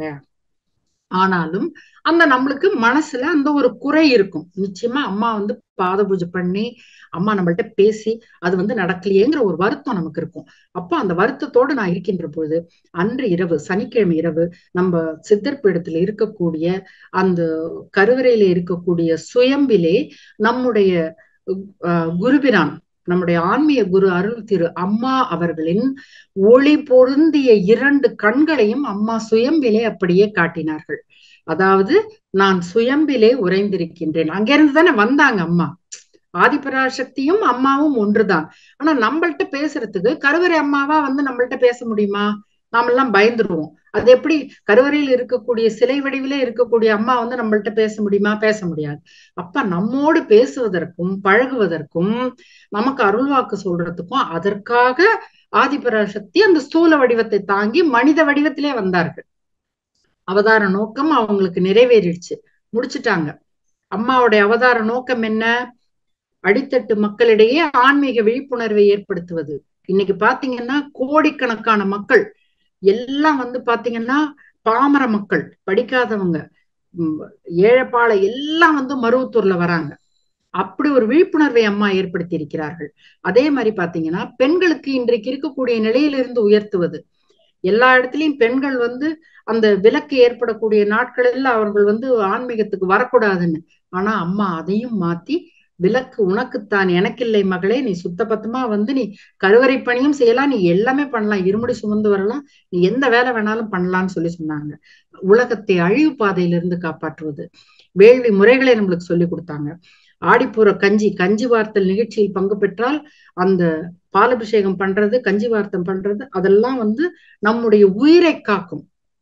ஆனாலும் அந்த நம்மளுக்கு மனசுல அந்த ஒரு குறை இருக்கும் நிச்சயமா அம்மா வந்து பாத பூஜை பண்ணி அம்மா நம்மள்ட்ட பேசி அது வந்து நடக்கலையேங்கிற ஒரு வருத்தம் நமக்கு இருக்கும் அப்போ அந்த வருத்தத்தோடு நான் இருக்கின்ற பொழுது அன்று இரவு சனிக்கிழமை இரவு நம்ம சித்தர்பீடத்துல இருக்கக்கூடிய அந்த கருவறையில இருக்கக்கூடிய சுயம்பிலே நம்முடைய அஹ், குருபிரான் நம்முடைய ஆன்மீக குரு அருள் திரு அம்மா அவர்களின் ஒளி பொருந்திய இரண்டு கண்களையும் அம்மா சுயம்பிலே அப்படியே காட்டினார்கள் அதாவது நான் சுயம்பிலே உறைந்திருக்கின்றேன் அங்கிருந்து தானே வந்தாங்க அம்மா ஆதிபராசக்தியும் அம்மாவும் ஒன்றுதான் ஆனா நம்மள்ட்ட பேசுறதுக்கு கருவறை அம்மாவா வந்து நம்மள்ட்ட பேச முடியுமா நாமெல்லாம் பயந்துருவோம் அது எப்படி கருவறையில் இருக்கக்கூடிய சிலை வடிவிலே இருக்கக்கூடிய அம்மா வந்து நம்மள்ட்ட பேச முடியுமா பேச முடியாது அப்ப நம்மோடு பேசுவதற்கும் பழகுவதற்கும் நமக்கு அருள்வாக்கு சொல்றதுக்கும் அதற்காக ஆதிபராசக்தி அந்த ஸ்தூல வடிவத்தை தாங்கி மனித வடிவத்திலே வந்தார்கள் அவதார நோக்கம் அவங்களுக்கு நிறைவேறிடுச்சு முடிச்சிட்டாங்க அம்மாவுடைய அவதார நோக்கம் என்ன அடித்தட்டு மக்களிடையே ஆன்மீக விழிப்புணர்வை ஏற்படுத்துவது இன்னைக்கு பாத்தீங்கன்னா கோடிக்கணக்கான மக்கள் எல்லாம் வந்து பாத்தீங்கன்னா பாமர மக்கள் படிக்காதவங்க உம், ஏழைப்பாளை எல்லாம் வந்து மருவத்தூர்ல வராங்க அப்படி ஒரு விழிப்புணர்வை அம்மா ஏற்படுத்தி இருக்கிறார்கள் அதே மாதிரி பாத்தீங்கன்னா பெண்களுக்கு இன்றைக்கு இருக்கக்கூடிய நிலையிலிருந்து உயர்த்துவது எல்லா இடத்துலயும் பெண்கள் வந்து அந்த விலக்கு ஏற்படக்கூடிய நாட்களில் அவர்கள் வந்து ஆன்மீகத்துக்கு வரக்கூடாதுன்னு ஆனா அம்மா அதையும் மாத்தி விலக்கு உனக்குத்தான் எனக்கில்லை மகளே நீ சுத்தபத்தமா வந்து நீ கருவறை பணியும் செய்யலாம் நீ எல்லாமே பண்ணலாம் இருமுடி சுமந்து வரலாம் நீ எந்த வேலை வேணாலும் பண்ணலாம்னு சொல்லி சொன்னாங்க உலகத்தை அழிவு பாதையிலிருந்து காப்பாற்றுவது வேள்வி முறைகளை நம்மளுக்கு சொல்லி கொடுத்தாங்க ஆடிப்பூர கஞ்சி கஞ்சி வார்த்தல் நிகழ்ச்சியில் பங்கு பெற்றால் அந்த பாலபிஷேகம் பண்றது கஞ்சி வார்த்தம் பண்றது அதெல்லாம் வந்து நம்முடைய உயிரை காக்கும்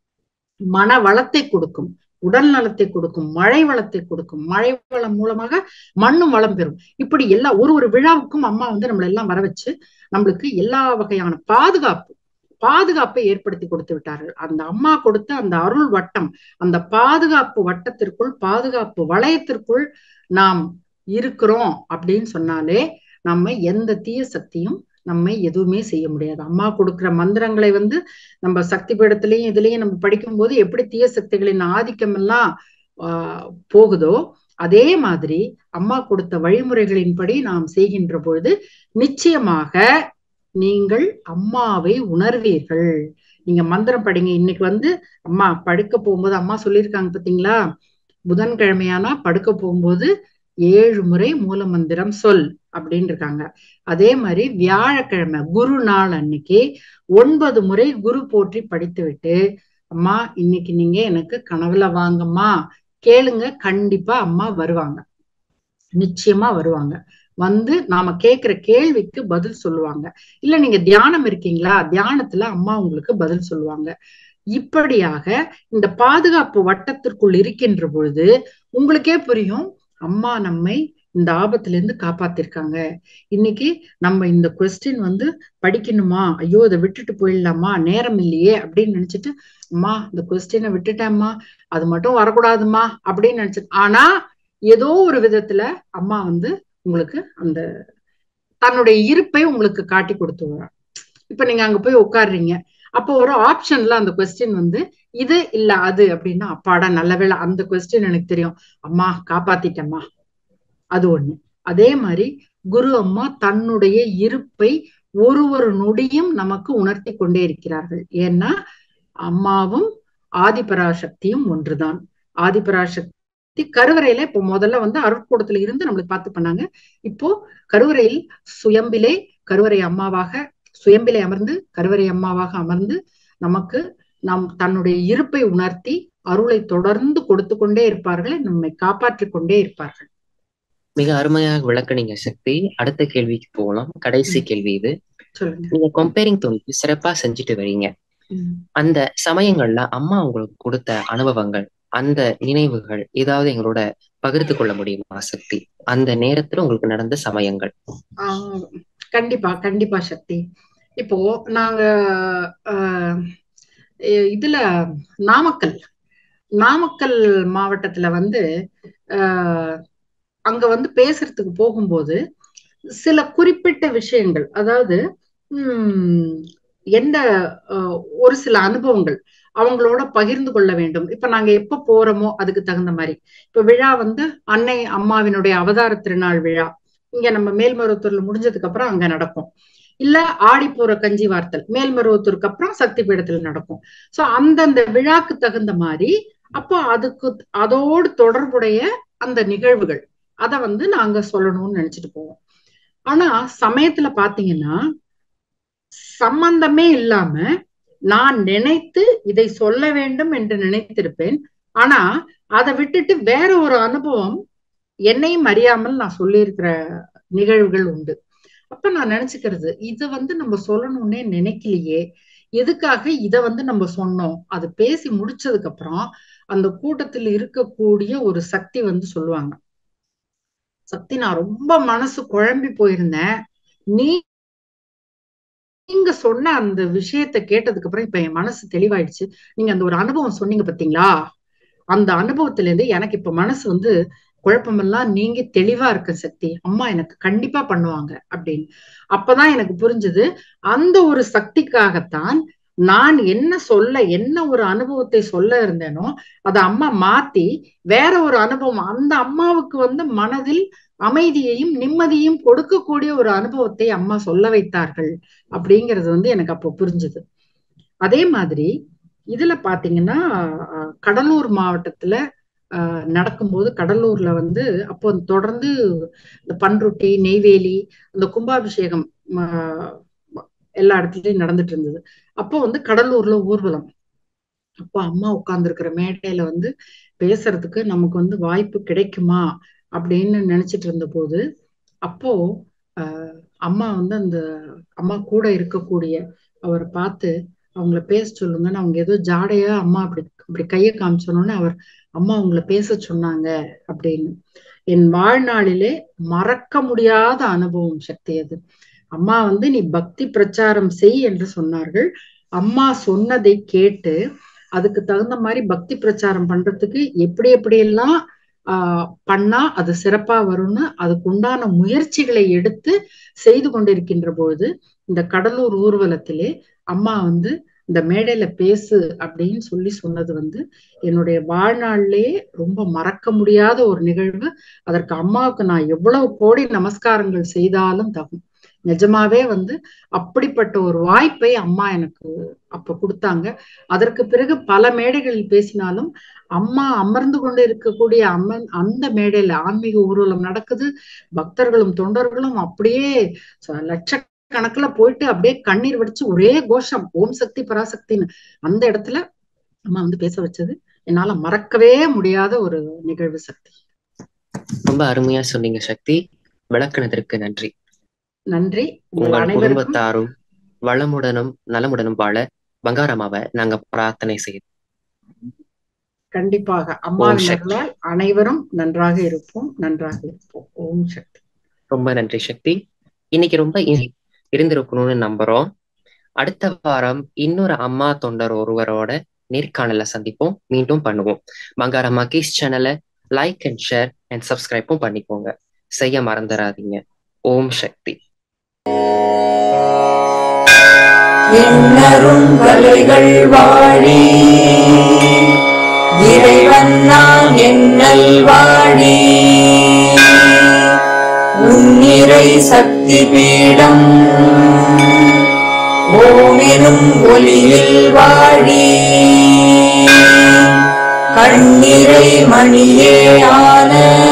மன வளத்தை கொடுக்கும் உடல் நலத்தை கொடுக்கும் மழை வளத்தை கொடுக்கும் மழை வளம் மூலமாக மண்ணும் வளம் பெறும் இப்படி எல்லா ஒரு ஒரு விழாவுக்கும் அம்மா வந்து நம்மள எல்லாம் வர வச்சு நம்மளுக்கு எல்லா வகையான பாதுகாப்பு பாதுகாப்பை ஏற்படுத்தி கொடுத்து விட்டார்கள் அந்த அம்மா கொடுத்த அந்த அருள் வட்டம் அந்த பாதுகாப்பு வட்டத்திற்குள் பாதுகாப்பு வளையத்திற்குள் நாம் இருக்கிறோம் அப்படின்னு சொன்னாலே நம்ம எந்த தீய சக்தியும் நம்மை எதுவுமே செய்ய முடியாது அம்மா கொடுக்கிற மந்திரங்களை வந்து நம்ம சக்தி பீடத்திலையும் இதுலயும் நம்ம படிக்கும்போது எப்படி தீய சக்திகளின் ஆதிக்கம் எல்லாம் ஆஹ் போகுதோ அதே மாதிரி அம்மா கொடுத்த வழிமுறைகளின்படி நாம் செய்கின்ற பொழுது நிச்சயமாக நீங்கள் அம்மாவை உணர்வீர்கள் நீங்க மந்திரம் படிங்க இன்னைக்கு வந்து அம்மா படுக்க போகும்போது அம்மா சொல்லியிருக்காங்க பாத்தீங்களா புதன்கிழமையானா படுக்க போகும்போது ஏழு முறை மூல மந்திரம் சொல் அப்படின்னு இருக்காங்க அதே மாதிரி வியாழக்கிழமை குரு நாள் அன்னைக்கு ஒன்பது முறை குரு போற்றி படித்து விட்டு அம்மா இன்னைக்கு நீங்க எனக்கு கனவுல வாங்கம்மா கேளுங்க கண்டிப்பா அம்மா வருவாங்க நிச்சயமா வருவாங்க வந்து நாம கேட்கிற கேள்விக்கு பதில் சொல்லுவாங்க இல்ல நீங்க தியானம் இருக்கீங்களா தியானத்துல அம்மா உங்களுக்கு பதில் சொல்லுவாங்க இப்படியாக இந்த பாதுகாப்பு வட்டத்திற்குள் இருக்கின்ற பொழுது உங்களுக்கே புரியும் அம்மா நம்மை இந்த ஆபத்துல இருந்து காப்பாத்திருக்காங்க இன்னைக்கு நம்ம இந்த கொஸ்டின் வந்து படிக்கணுமா ஐயோ இதை விட்டுட்டு போயிடலாமா நேரம் இல்லையே அப்படின்னு நினைச்சிட்டு அம்மா இந்த கொஸ்டினை விட்டுட்டேம்மா அது மட்டும் வரக்கூடாதுமா அப்படின்னு நினைச்சிட்டு ஆனா ஏதோ ஒரு விதத்துல அம்மா வந்து உங்களுக்கு அந்த தன்னுடைய இருப்பை உங்களுக்கு காட்டி கொடுத்து வர்றான் இப்ப நீங்க அங்க போய் உட்காடுறீங்க அப்போ ஒரு ஆப்ஷன்ல அந்த கொஸ்டின் வந்து இது இல்ல அது அப்படின்னா அப்பாடா நல்ல வேளை அந்த கொஸ்டின் எனக்கு தெரியும் அம்மா காப்பாத்திட்டம்மா அது ஒண்ணு அதே மாதிரி குரு அம்மா தன்னுடைய இருப்பை ஒரு ஒரு நொடியும் நமக்கு உணர்த்தி கொண்டே இருக்கிறார்கள் ஏன்னா அம்மாவும் ஆதிபராசக்தியும் ஒன்றுதான் ஆதிபராசக்தி கருவறையில இப்போ முதல்ல வந்து அருட்கூடத்துல இருந்து நம்மளுக்கு பார்த்து பண்ணாங்க இப்போ கருவறையில் சுயம்பிலே கருவறை அம்மாவாக சுயம்பிலே அமர்ந்து கருவறை அம்மாவாக அமர்ந்து நமக்கு நம் தன்னுடைய இருப்பை உணர்த்தி அருளை தொடர்ந்து கொடுத்து கொண்டே இருப்பார்கள் நம்மை காப்பாற்றிக் கொண்டே இருப்பார்கள் மிக அருமையாக விளக்குனீங்க சக்தி அடுத்த கேள்விக்கு போகலாம் கடைசி கேள்வி இது சொல்லுங்க நீங்க கம்பேரிங் தொழில் சிறப்பா செஞ்சுட்டு வரீங்க ம். அந்த சமயங்கள்ல அம்மா உங்களுக்கு கொடுத்த அனுபவங்கள் அந்த நினைவுகள் ஏதாவது எங்களோட பகிர்ந்து கொள்ள முடியுமா சக்தி அந்த நேரத்துல உங்களுக்கு நடந்த சமயங்கள் ஆஹ் கண்டிப்பா கண்டிப்பா சக்தி இப்போ நாங்க ஆஹ் இ- இதுல நாமக்கல் நாமக்கல் மாவட்டத்துல வந்து ஆஹ் அங்க வந்து பேசுறதுக்கு போகும்போது சில குறிப்பிட்ட விஷயங்கள் அதாவது உம் எந்த ஆஹ் ஒரு சில அனுபவங்கள் அவங்களோட பகிர்ந்து கொள்ள வேண்டும் இப்ப நாங்க எப்ப போறோமோ அதுக்கு தகுந்த மாதிரி இப்ப விழா வந்து அன்னை அம்மாவினுடைய அவதார திருநாள் விழா இங்க நம்ம மேல்மருவத்தூர்ல முடிஞ்சதுக்கு அப்புறம் அங்க நடக்கும் இல்ல ஆடிப்பூர கஞ்சி வார்த்தல் மேல்மருவத்தூருக்கு அப்புறம் சக்தி பீடத்துல நடக்கும் சோ அந்தந்த விழாக்கு தகுந்த மாதிரி அப்போ அதுக்கு அதோடு தொடர்புடைய அந்த நிகழ்வுகள் அத வந்து நாங்க சொல்லணும்னு நினைச்சிட்டு போவோம் ஆனா சமயத்துல பாத்தீங்கன்னா சம்பந்தமே இல்லாம நான் நினைத்து இதை சொல்ல வேண்டும் என்று நினைத்திருப்பேன் ஆனா அதை விட்டுட்டு வேற ஒரு அனுபவம் என்னையும் அறியாமல் நான் சொல்லியிருக்கிற நிகழ்வுகள் உண்டு அப்ப நான் நினைச்சுக்கிறது இது வந்து நம்ம சொல்லணும்னே நினைக்கலையே எதுக்காக இத வந்து நம்ம சொன்னோம் அது பேசி முடிச்சதுக்கு அப்புறம் அந்த கூட்டத்தில் இருக்கக்கூடிய ஒரு சக்தி வந்து சொல்லுவாங்க சக்தி நான் ரொம்ப மனசு குழம்பி போயிருந்தேன் நீ நீங்க சொன்ன அந்த விஷயத்த கேட்டதுக்கு அப்புறம் இப்ப என் மனசு தெளிவாயிடுச்சு நீங்க அந்த ஒரு அனுபவம் சொன்னீங்க பாத்தீங்களா அந்த அனுபவத்துல இருந்து எனக்கு இப்ப மனசு வந்து குழப்பமெல்லாம் நீங்க தெளிவா இருக்க சக்தி அம்மா எனக்கு கண்டிப்பா பண்ணுவாங்க அப்படின்னு அப்பதான் எனக்கு புரிஞ்சது அந்த ஒரு சக்திக்காகத்தான் நான் என்ன சொல்ல என்ன ஒரு அனுபவத்தை சொல்ல இருந்தேனோ அதை அம்மா மாத்தி வேற ஒரு அனுபவம் அந்த அம்மாவுக்கு வந்து மனதில் அமைதியையும் நிம்மதியும் கொடுக்கக்கூடிய ஒரு அனுபவத்தை அம்மா சொல்ல வைத்தார்கள் அப்படிங்கிறது வந்து எனக்கு அப்போ புரிஞ்சுது அதே மாதிரி இதுல பாத்தீங்கன்னா அஹ், கடலூர் மாவட்டத்துல அஹ், நடக்கும்போது கடலூர்ல வந்து அப்போ தொடர்ந்து இந்த பன்ருட்டி நெய்வேலி அந்த கும்பாபிஷேகம் அஹ், எல்லா இடத்துலயும் நடந்துட்டு இருந்தது அப்போ வந்து கடலூர்ல ஊர்வலம் அப்போ அம்மா உட்கார்ந்துருக்கிற மேடையில வந்து பேசுறதுக்கு நமக்கு வந்து வாய்ப்பு கிடைக்குமா அப்படின்னு நினைச்சிட்டு இருந்த போது அப்போ ஆஹ் அம்மா வந்து அந்த அம்மா கூட இருக்கக்கூடிய அவரை பார்த்து அவங்கள பேச சொல்லுங்கன்னு அவங்க ஏதோ ஜாடையா அம்மா அப்படி அப்படி கையை காமிச்சோன்னு அவர் அம்மா அவங்கள பேச சொன்னாங்க அப்படின்னு என் வாழ்நாளிலே மறக்க முடியாத அனுபவம் சக்தி அது அம்மா வந்து நீ பக்தி பிரச்சாரம் செய் என்று சொன்னார்கள் அம்மா சொன்னதை கேட்டு அதுக்கு தகுந்த மாதிரி பக்தி பிரச்சாரம் பண்றதுக்கு எப்படி எப்படியெல்லாம் ஆஹ் பண்ணா அது சிறப்பா வரும்னு அதுக்கு உண்டான முயற்சிகளை எடுத்து செய்து கொண்டிருக்கின்ற பொழுது இந்த கடலூர் ஊர்வலத்திலே அம்மா வந்து இந்த மேடையில பேசு அப்படின்னு சொல்லி சொன்னது வந்து என்னுடைய வாழ்நாளிலேயே ரொம்ப மறக்க முடியாத ஒரு நிகழ்வு அதற்கு அம்மாவுக்கு நான் எவ்வளவு கோடி நமஸ்காரங்கள் செய்தாலும் தகும் நிஜமாவே வந்து அப்படிப்பட்ட ஒரு வாய்ப்பை அம்மா எனக்கு அப்ப கொடுத்தாங்க அதற்கு பிறகு பல மேடைகளில் பேசினாலும் அம்மா அமர்ந்து கொண்டு இருக்கக்கூடிய அம்ம அந்த மேடையில ஆன்மீக ஊர்வலம் நடக்குது பக்தர்களும் தொண்டர்களும் அப்படியே ச- லட்சக்கணக்குல போயிட்டு அப்படியே கண்ணீர் வடிச்சு ஒரே கோஷம் ஓம் சக்தி பராசக்தின்னு அந்த இடத்துல அம்மா வந்து பேச வச்சது என்னால மறக்கவே முடியாத ஒரு நிகழ்வு சக்தி ரொம்ப அருமையா சொன்னீங்க சக்தி விளக்குனதற்கு நன்றி நன்றி உங்கள் உங்கள் அனைவருக்கும் குடும்பத்தாரும் வளமுடனும் நலமுடனும் வாழ பங்காரம்மாவை நாங்க பிரார்த்தனை செய்யறோம் கண்டிப்பாக அம்மாவின் ஓம் சக்தி. அருளால் அனைவரும் நன்றாக இருப்போம் நன்றாக இருப்போம் ஓம் சக்தி ரொம்ப நன்றி சக்தி இன்னைக்கு ரொம்ப இ- இருந்திருக்கணும்னு நம்புறோம் அடுத்த வாரம் இன்னொரு அம்மா தொண்டர் ஒருவரோட நேர்காணல சந்திப்போம் மீண்டும் பண்ணுவோம் பங்காரம்மா கீஸ் சேனலை லைக் அண்ட் ஷேர் அண்ட் சப்ஸ்கிரைப்பும் பண்ணிக்கோங்க செய்ய மறந்துடாதீங்க ஓம் சக்தி எண்ணரும் கலைகள் வாழி இறைவன் நான் என்னல் வாழி உன்னிறை சக்தி பீடம் ஓமெனும் ஒளியில் வாழி கண்ணிறை மணியே ஆன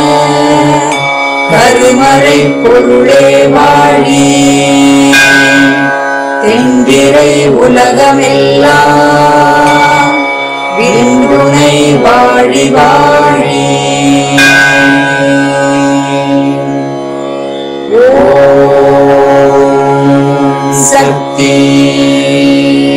கருமறை பொருளே வாழி தென்திரை உலகமெல்லாம் விண்துணை வாழி வாழி ஓம் சக்தி